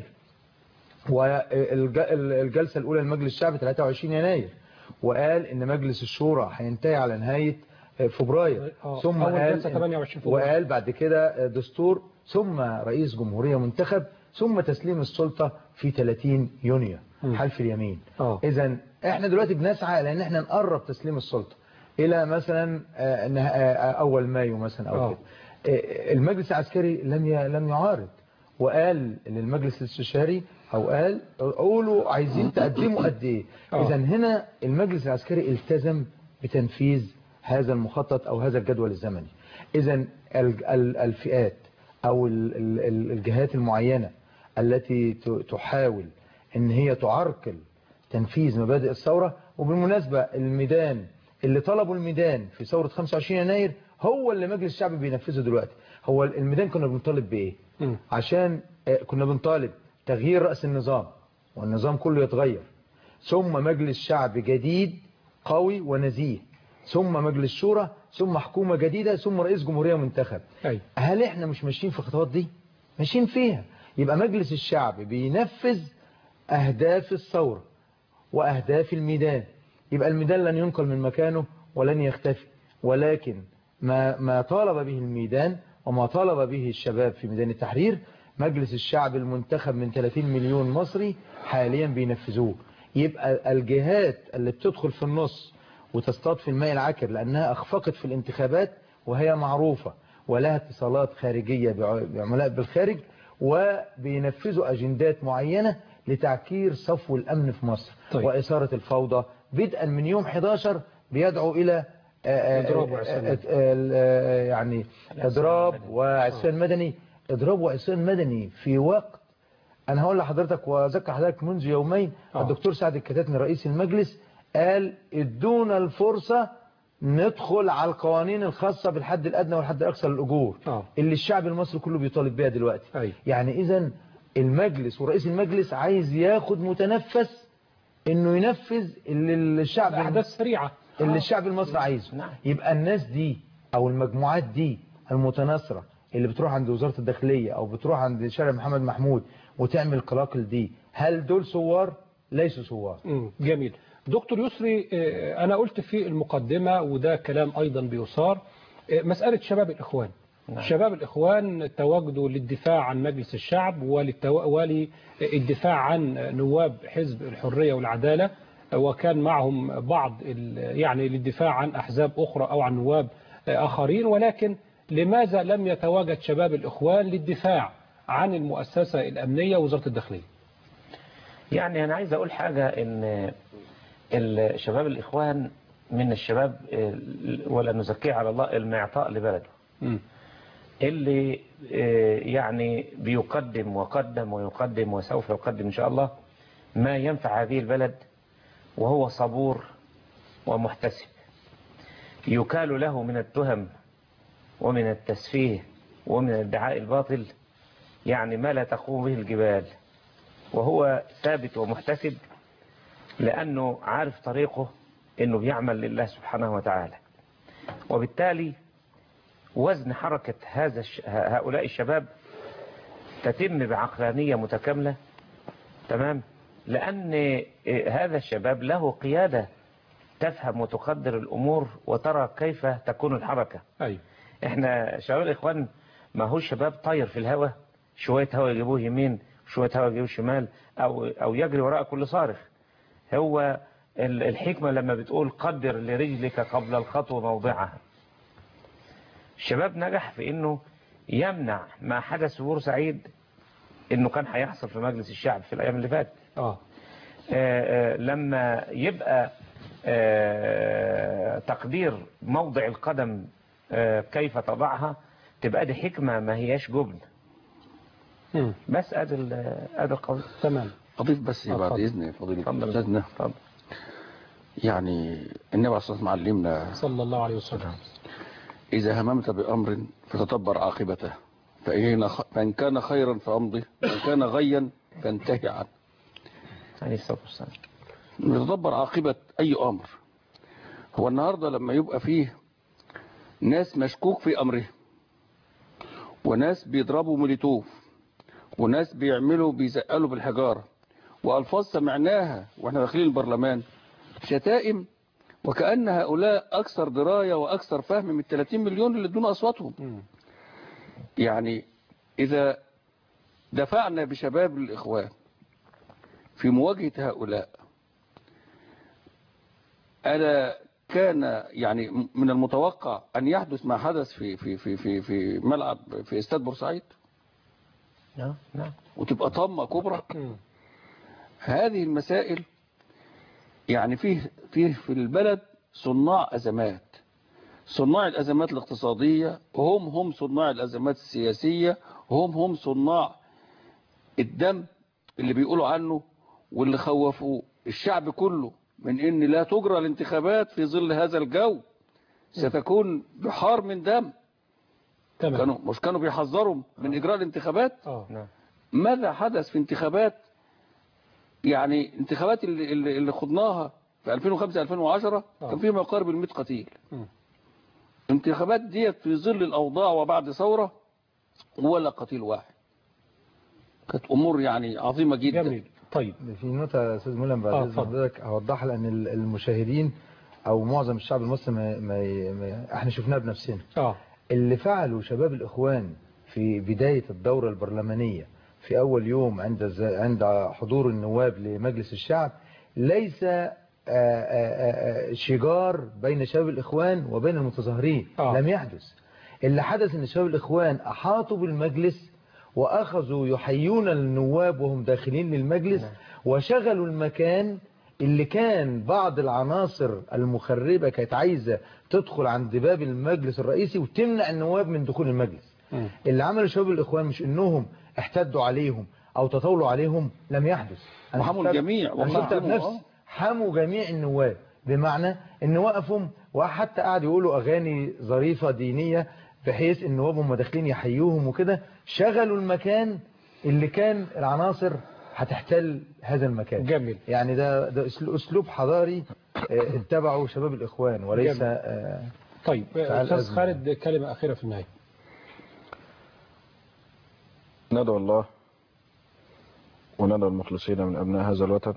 والجلسة الأولى لمجلس الشعب 23 يناير وقال إن مجلس الشورى هينتهي على نهاية آه، فبراير آه، ثم أول قال جلسة 28 فبراير. وقال بعد كده دستور ثم رئيس جمهورية منتخب ثم تسليم السلطة في 30 يونيو مم. حلف اليمين اه اذا احنا دلوقتي بنسعى لان احنا نقرب تسليم السلطة الى مثلا آه، نه- آه، اول مايو مثلا او آه. كده آه، المجلس العسكري لم ي- لم يعارض وقال للمجلس الاستشاري او قال قولوا عايزين تقدموا قد ايه آه. اذا هنا المجلس العسكري التزم بتنفيذ هذا المخطط او هذا الجدول الزمني اذا ال- ال- الفئات او ال- ال- ال- الجهات المعينة التي ت- تحاول ان هي تعرقل تنفيذ مبادئ الثورة وبالمناسبة الميدان اللي طلبوا الميدان في ثورة 25 يناير هو اللي مجلس الشعب بينفذه دلوقتي هو الميدان كنا بنطالب بايه مم. عشان آه، كنا بنطالب تغيير رأس النظام والنظام كله يتغير ثم مجلس شعب جديد قوي ونزيه ثم مجلس شورى ثم حكومة جديدة ثم رئيس جمهورية منتخب أيوة. هل احنا مش ماشيين في الخطوات دي ماشيين فيها يبقى مجلس الشعب بينفذ أهداف الثورة وأهداف الميدان يبقى الميدان لن ينقل من مكانه ولن يختفي ولكن ما, ما طالب به الميدان وما طالب به الشباب في ميدان التحرير مجلس الشعب المنتخب من 30 مليون مصري حاليا بينفذوه يبقى الجهات اللي بتدخل في النص وتصطاد في الماء العكر لأنها أخفقت في الانتخابات وهي معروفة ولها اتصالات خارجية بع- بعملاء بالخارج وبينفذوا أجندات معينة لتعكير صفو الأمن في مصر طيب. وإثارة الفوضى بدءا من يوم 11 بيدعو إلى آه، آه، إضراب آه، وعصيان آه، آه، يعني إضراب وعصيان مدني إضراب وعصيان مدني في وقت انا هقول لحضرتك واذكر حضرتك منذ يومين آه. الدكتور سعد الكتاتني رئيس المجلس قال ادونا الفرصة ندخل على القوانين الخاصة بالحد الادنى والحد الاقصى للاجور آه. اللي الشعب المصري كله بيطالب بيها دلوقتي أي. يعني اذا المجلس ورئيس المجلس عايز ياخد متنفس انه ينفذ اللي الشعب احداث سريعه اللي آه. الشعب المصري عايزه يبقى الناس دي او المجموعات دي المتناصرة اللي بتروح عند وزارة الداخلية او بتروح عند شارع محمد محمود وتعمل قلاقل دي هل دول ثوار ليسوا ثوار مم، جميل دكتور يسري آه، أنا قلت في المقدمة وده كلام أيضا بيصار آه، مسألة شباب الإخوان نعم. شباب الإخوان تواجدوا للدفاع عن مجلس الشعب وللتو... وللدفاع عن نواب حزب الحرية والعدالة آه، وكان معهم بعض ال... يعني للدفاع عن أحزاب أخرى أو عن نواب آه، آخرين ولكن لماذا لم يتواجد شباب الإخوان للدفاع عن المؤسسة الأمنية وزارة الداخلية يعني أنا عايز أقول حاجة إن الشباب الإخوان من الشباب ال- ولا نزكيه على الله المعطاء لبلده مم. اللي آه، يعني بيقدم وقدم ويقدم وسوف يقدم إن شاء الله ما ينفع هذه البلد وهو صبور ومحتسب يكال له من التهم ومن التسفيه ومن الادعاء الباطل يعني ما لا تقوم به الجبال وهو ثابت ومحتسب لأنه عارف طريقه أنه بيعمل لله سبحانه وتعالى وبالتالي وزن حركة هذا الش... هؤلاء الشباب تتم بعقلانية متكاملة تمام لأن هذا الشباب له قيادة تفهم وتقدر الأمور وترى كيف تكون الحركة أي. احنا شباب الإخوان ما هو شباب طاير في الهواء شوية هواء يجيبوه يمين شوية هواء يجيبوه شمال أو, أو يجري وراء كل صارخ هو ال- الحكمة لما بتقول قدر لرجلك قبل الخطوة موضعها الشباب نجح في انه يمنع ما حدث في بورسعيد انه كان هيحصل في مجلس الشعب في الايام اللي فاتت اه آه، آه، لما يبقى آه، تقدير موضع القدم آه، كيف تضعها تبقى دي حكمة ما هياش جبن مم. بس ادي ال- ادي القول تمام أضيف بس بعد اتفضل. إذن فضيلة اتفضل. أستاذنا اتفضل. يعني النبي عليه الصلاة والسلام علمنا صلى الله عليه وسلم إذا هممت بأمر فتدبر عاقبته فإن فإن كان خيرا فأمضي وإن كان غيا فانتهي عنه عليه الصلاة والسلام نتدبر عاقبة أي أمر هو النهاردة لما يبقى فيه ناس مشكوك في أمره وناس بيضربوا موليتوف وناس بيعملوا بيزقلوا بالحجارة وألفاظ سمعناها وإحنا داخلين البرلمان شتائم وكأن هؤلاء أكثر دراية وأكثر فهم من 30 مليون اللي ادونا أصواتهم يعني إذا دفعنا بشباب الإخوان في مواجهة هؤلاء ألا كان يعني من المتوقع أن يحدث ما حدث في في في في في ملعب في استاد بورسعيد نعم نعم وتبقى طامة كبرى هذه المسائل يعني فيه فيه في البلد صناع أزمات صناع الأزمات الاقتصادية هم هم صناع الأزمات السياسية هم هم صناع الدم اللي بيقولوا عنه واللي خوفوا الشعب كله من ان لا تجرى الانتخابات في ظل هذا الجو ستكون بحار من دم تمام كانوا مش كانوا بيحذروا من اجراء الانتخابات اه ماذا حدث في انتخابات يعني انتخابات اللي, اللي, اللي خضناها في 2005 2010 كان فيها ما يقارب ال 100 قتيل مم. انتخابات ديت في ظل الاوضاع وبعد ثوره ولا قتيل واحد كانت امور يعني عظيمه جدا جميل طيب في نقطة يا أستاذ مولان بعد آه، إذن اتفضل. حضرتك هوضحها لأن ال- المشاهدين أو معظم الشعب المصري ما ما ما إحنا شفناها بنفسنا اه اللي فعله شباب الإخوان في بداية الدورة البرلمانية في أول يوم عند الز- عند حضور النواب لمجلس الشعب ليس آه، آه، آه، شجار بين شباب الإخوان وبين المتظاهرين آه. لم يحدث اللي حدث ان شباب الإخوان أحاطوا بالمجلس وأخذوا يحيون النواب وهم داخلين للمجلس وشغلوا المكان اللي كان بعض العناصر المخربة كانت عايزة تدخل عند باب المجلس الرئيسي وتمنع النواب من دخول المجلس مم. اللي عملوا شباب الإخوان مش إنهم احتدوا عليهم أو تطاولوا عليهم لم يحدث أنا وحموا شفتها- الجميع أنا شفتها وحموا، بنفسي آه. حموا جميع النواب بمعنى ان وقفهم وحتى قعدوا يقولوا اغاني ظريفه دينيه بحيث ان نواب هم داخلين يحيوهم وكده شغلوا المكان اللي كان العناصر هتحتل هذا المكان جميل يعني ده ده أسلو- اسلوب حضاري آه، اتبعه شباب الاخوان وليس جميل. آه، طيب فعل أستاذ أزمة. خالد كلمة أخيرة في النهاية ندعو الله وندعو المخلصين من أبناء هذا الوطن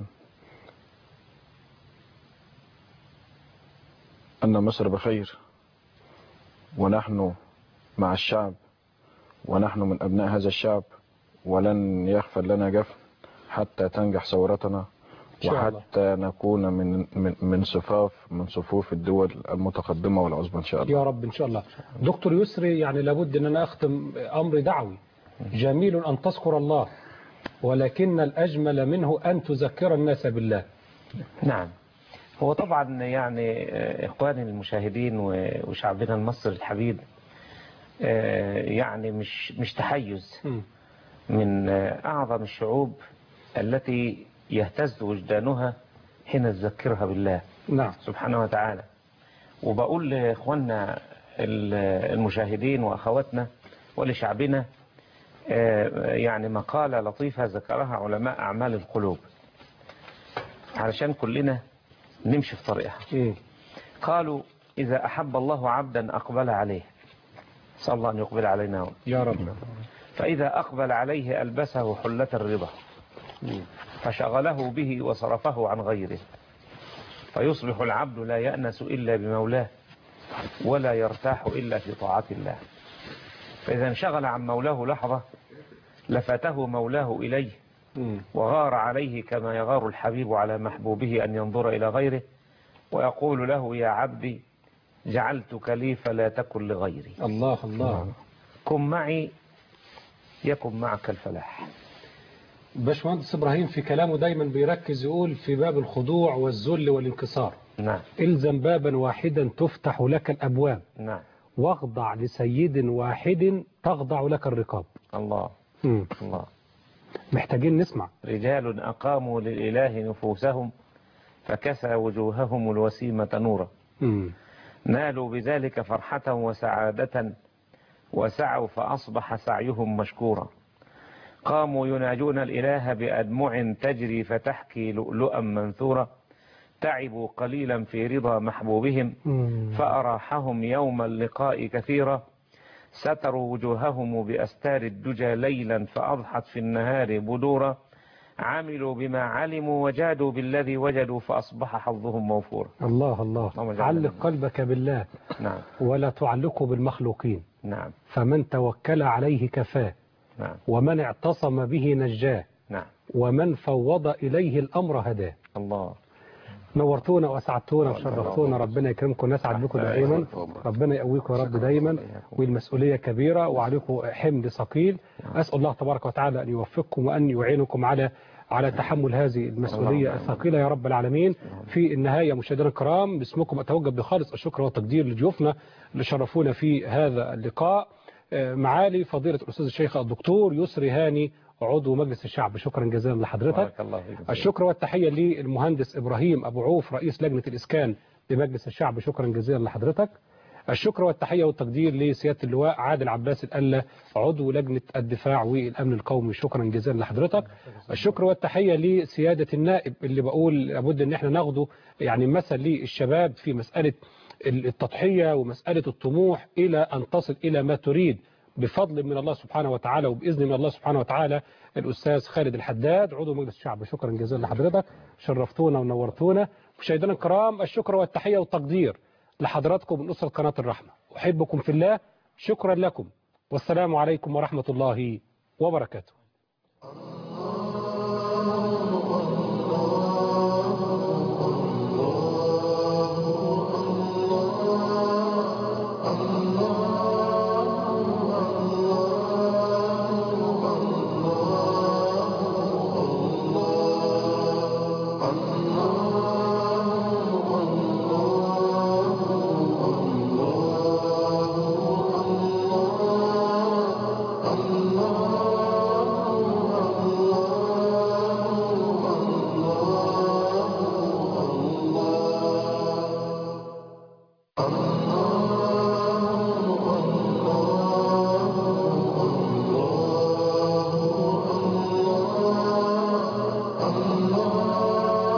أن مصر بخير ونحن مع الشعب ونحن من أبناء هذا الشعب ولن يغفل لنا جفن حتى تنجح ثورتنا شاء الله. وحتى نكون من من من صفاف من صفوف الدول المتقدمة والعظمى إن شاء الله يا رب إن شاء الله دكتور يسري يعني لابد أن أنا أختم أمر دعوي جميل أن تذكر الله ولكن الأجمل منه أن تذكر الناس بالله نعم هو طبعا يعني آه، إخواني المشاهدين و- وشعبنا المصري الحبيب آه، يعني مش مش تحيز من آه، أعظم الشعوب التي يهتز وجدانها حين تذكرها بالله نعم سبحانه وتعالى وبقول لإخواننا ال- المشاهدين وأخواتنا ولشعبنا آه، يعني مقالة لطيفة ذكرها علماء أعمال القلوب علشان كلنا نمشي في طريقها قالوا إذا أحب الله عبدا أقبل عليه صلى الله أن يقبل علينا يا رب فإذا أقبل عليه ألبسه حلة الرضا فشغله به وصرفه عن غيره فيصبح العبد لا يأنس إلا بمولاه ولا يرتاح إلا في طاعة الله فإذا انشغل عن مولاه لحظة لفته مولاه إليه وغار عليه كما يغار الحبيب على محبوبه أن ينظر إلى غيره ويقول له يا عبدي جعلتك لي فلا تكن لغيري الله الله كن معي يكن معك الفلاح باشمهندس إبراهيم في كلامه دايما بيركز يقول في باب الخضوع والذل والانكسار نعم إلزم بابا واحدا تفتح لك الأبواب نعم واخضع لسيد واحد تخضع لك الرقاب الله مم. الله محتاجين نسمع رجال أقاموا للإله نفوسهم فكسى وجوههم الوسيمة نورا مم. نالوا بذلك فرحة وسعادة وسعوا فأصبح سعيهم مشكورا قاموا يناجون الإله بأدمع تجري فتحكي لؤلؤا منثورا تعبوا قليلا في رضا محبوبهم فأراحهم يوم اللقاء كثيرا ستروا وجوههم بأستار الدجى ليلا فأضحت في النهار بدورا عملوا بما علموا وجادوا بالذي وجدوا فأصبح حظهم موفورا الله الله اللهم اجعلنا علق منهم. قلبك بالله نعم ولا تعلقه بالمخلوقين نعم فمن توكل عليه كفاه نعم ومن اعتصم به نجاه نعم ومن فوض إليه الأمر هداه الله نورتونا وأسعدتونا وشرفتونا ربنا يكرمكم نسعد بكم دائما ربنا يقويكم يا رب دائما والمسؤولية كبيرة وعليكم حمل ثقيل أسأل الله تبارك وتعالى أن يوفقكم وأن يعينكم على على تحمل هذه المسؤولية الثقيلة يا رب العالمين في النهاية مشاهدينا الكرام باسمكم أتوجه بخالص الشكر والتقدير لضيوفنا اللي شرفونا في هذا اللقاء آه، معالي فضيلة الأستاذ الشيخ الدكتور يسري هاني عضو مجلس الشعب شكرا جزيلا لحضرتك بارك الله فيكم الشكر والتحية للمهندس إبراهيم أبو عوف رئيس لجنة الإسكان بمجلس الشعب شكرا جزيلا لحضرتك الشكر والتحية والتقدير لسيادة اللواء عادل عباس الألة عضو لجنة الدفاع والأمن القومي شكرا جزيلا لحضرتك الشكر والتحية لسيادة النائب اللي بقول لابد ان احنا ناخده يعني مثل للشباب في مسألة التضحية ومسألة الطموح إلى أن تصل إلى ما تريد بفضل من الله سبحانه وتعالى وبإذن من الله سبحانه وتعالى الأستاذ خالد الحداد عضو مجلس الشعب شكرا جزيلا لحضرتك شرفتونا ونورتونا مشاهدينا الكرام الشكر والتحية والتقدير لحضراتكم من أسرة قناة الرحمة أحبكم في الله شكرا لكم والسلام عليكم ورحمة الله وبركاته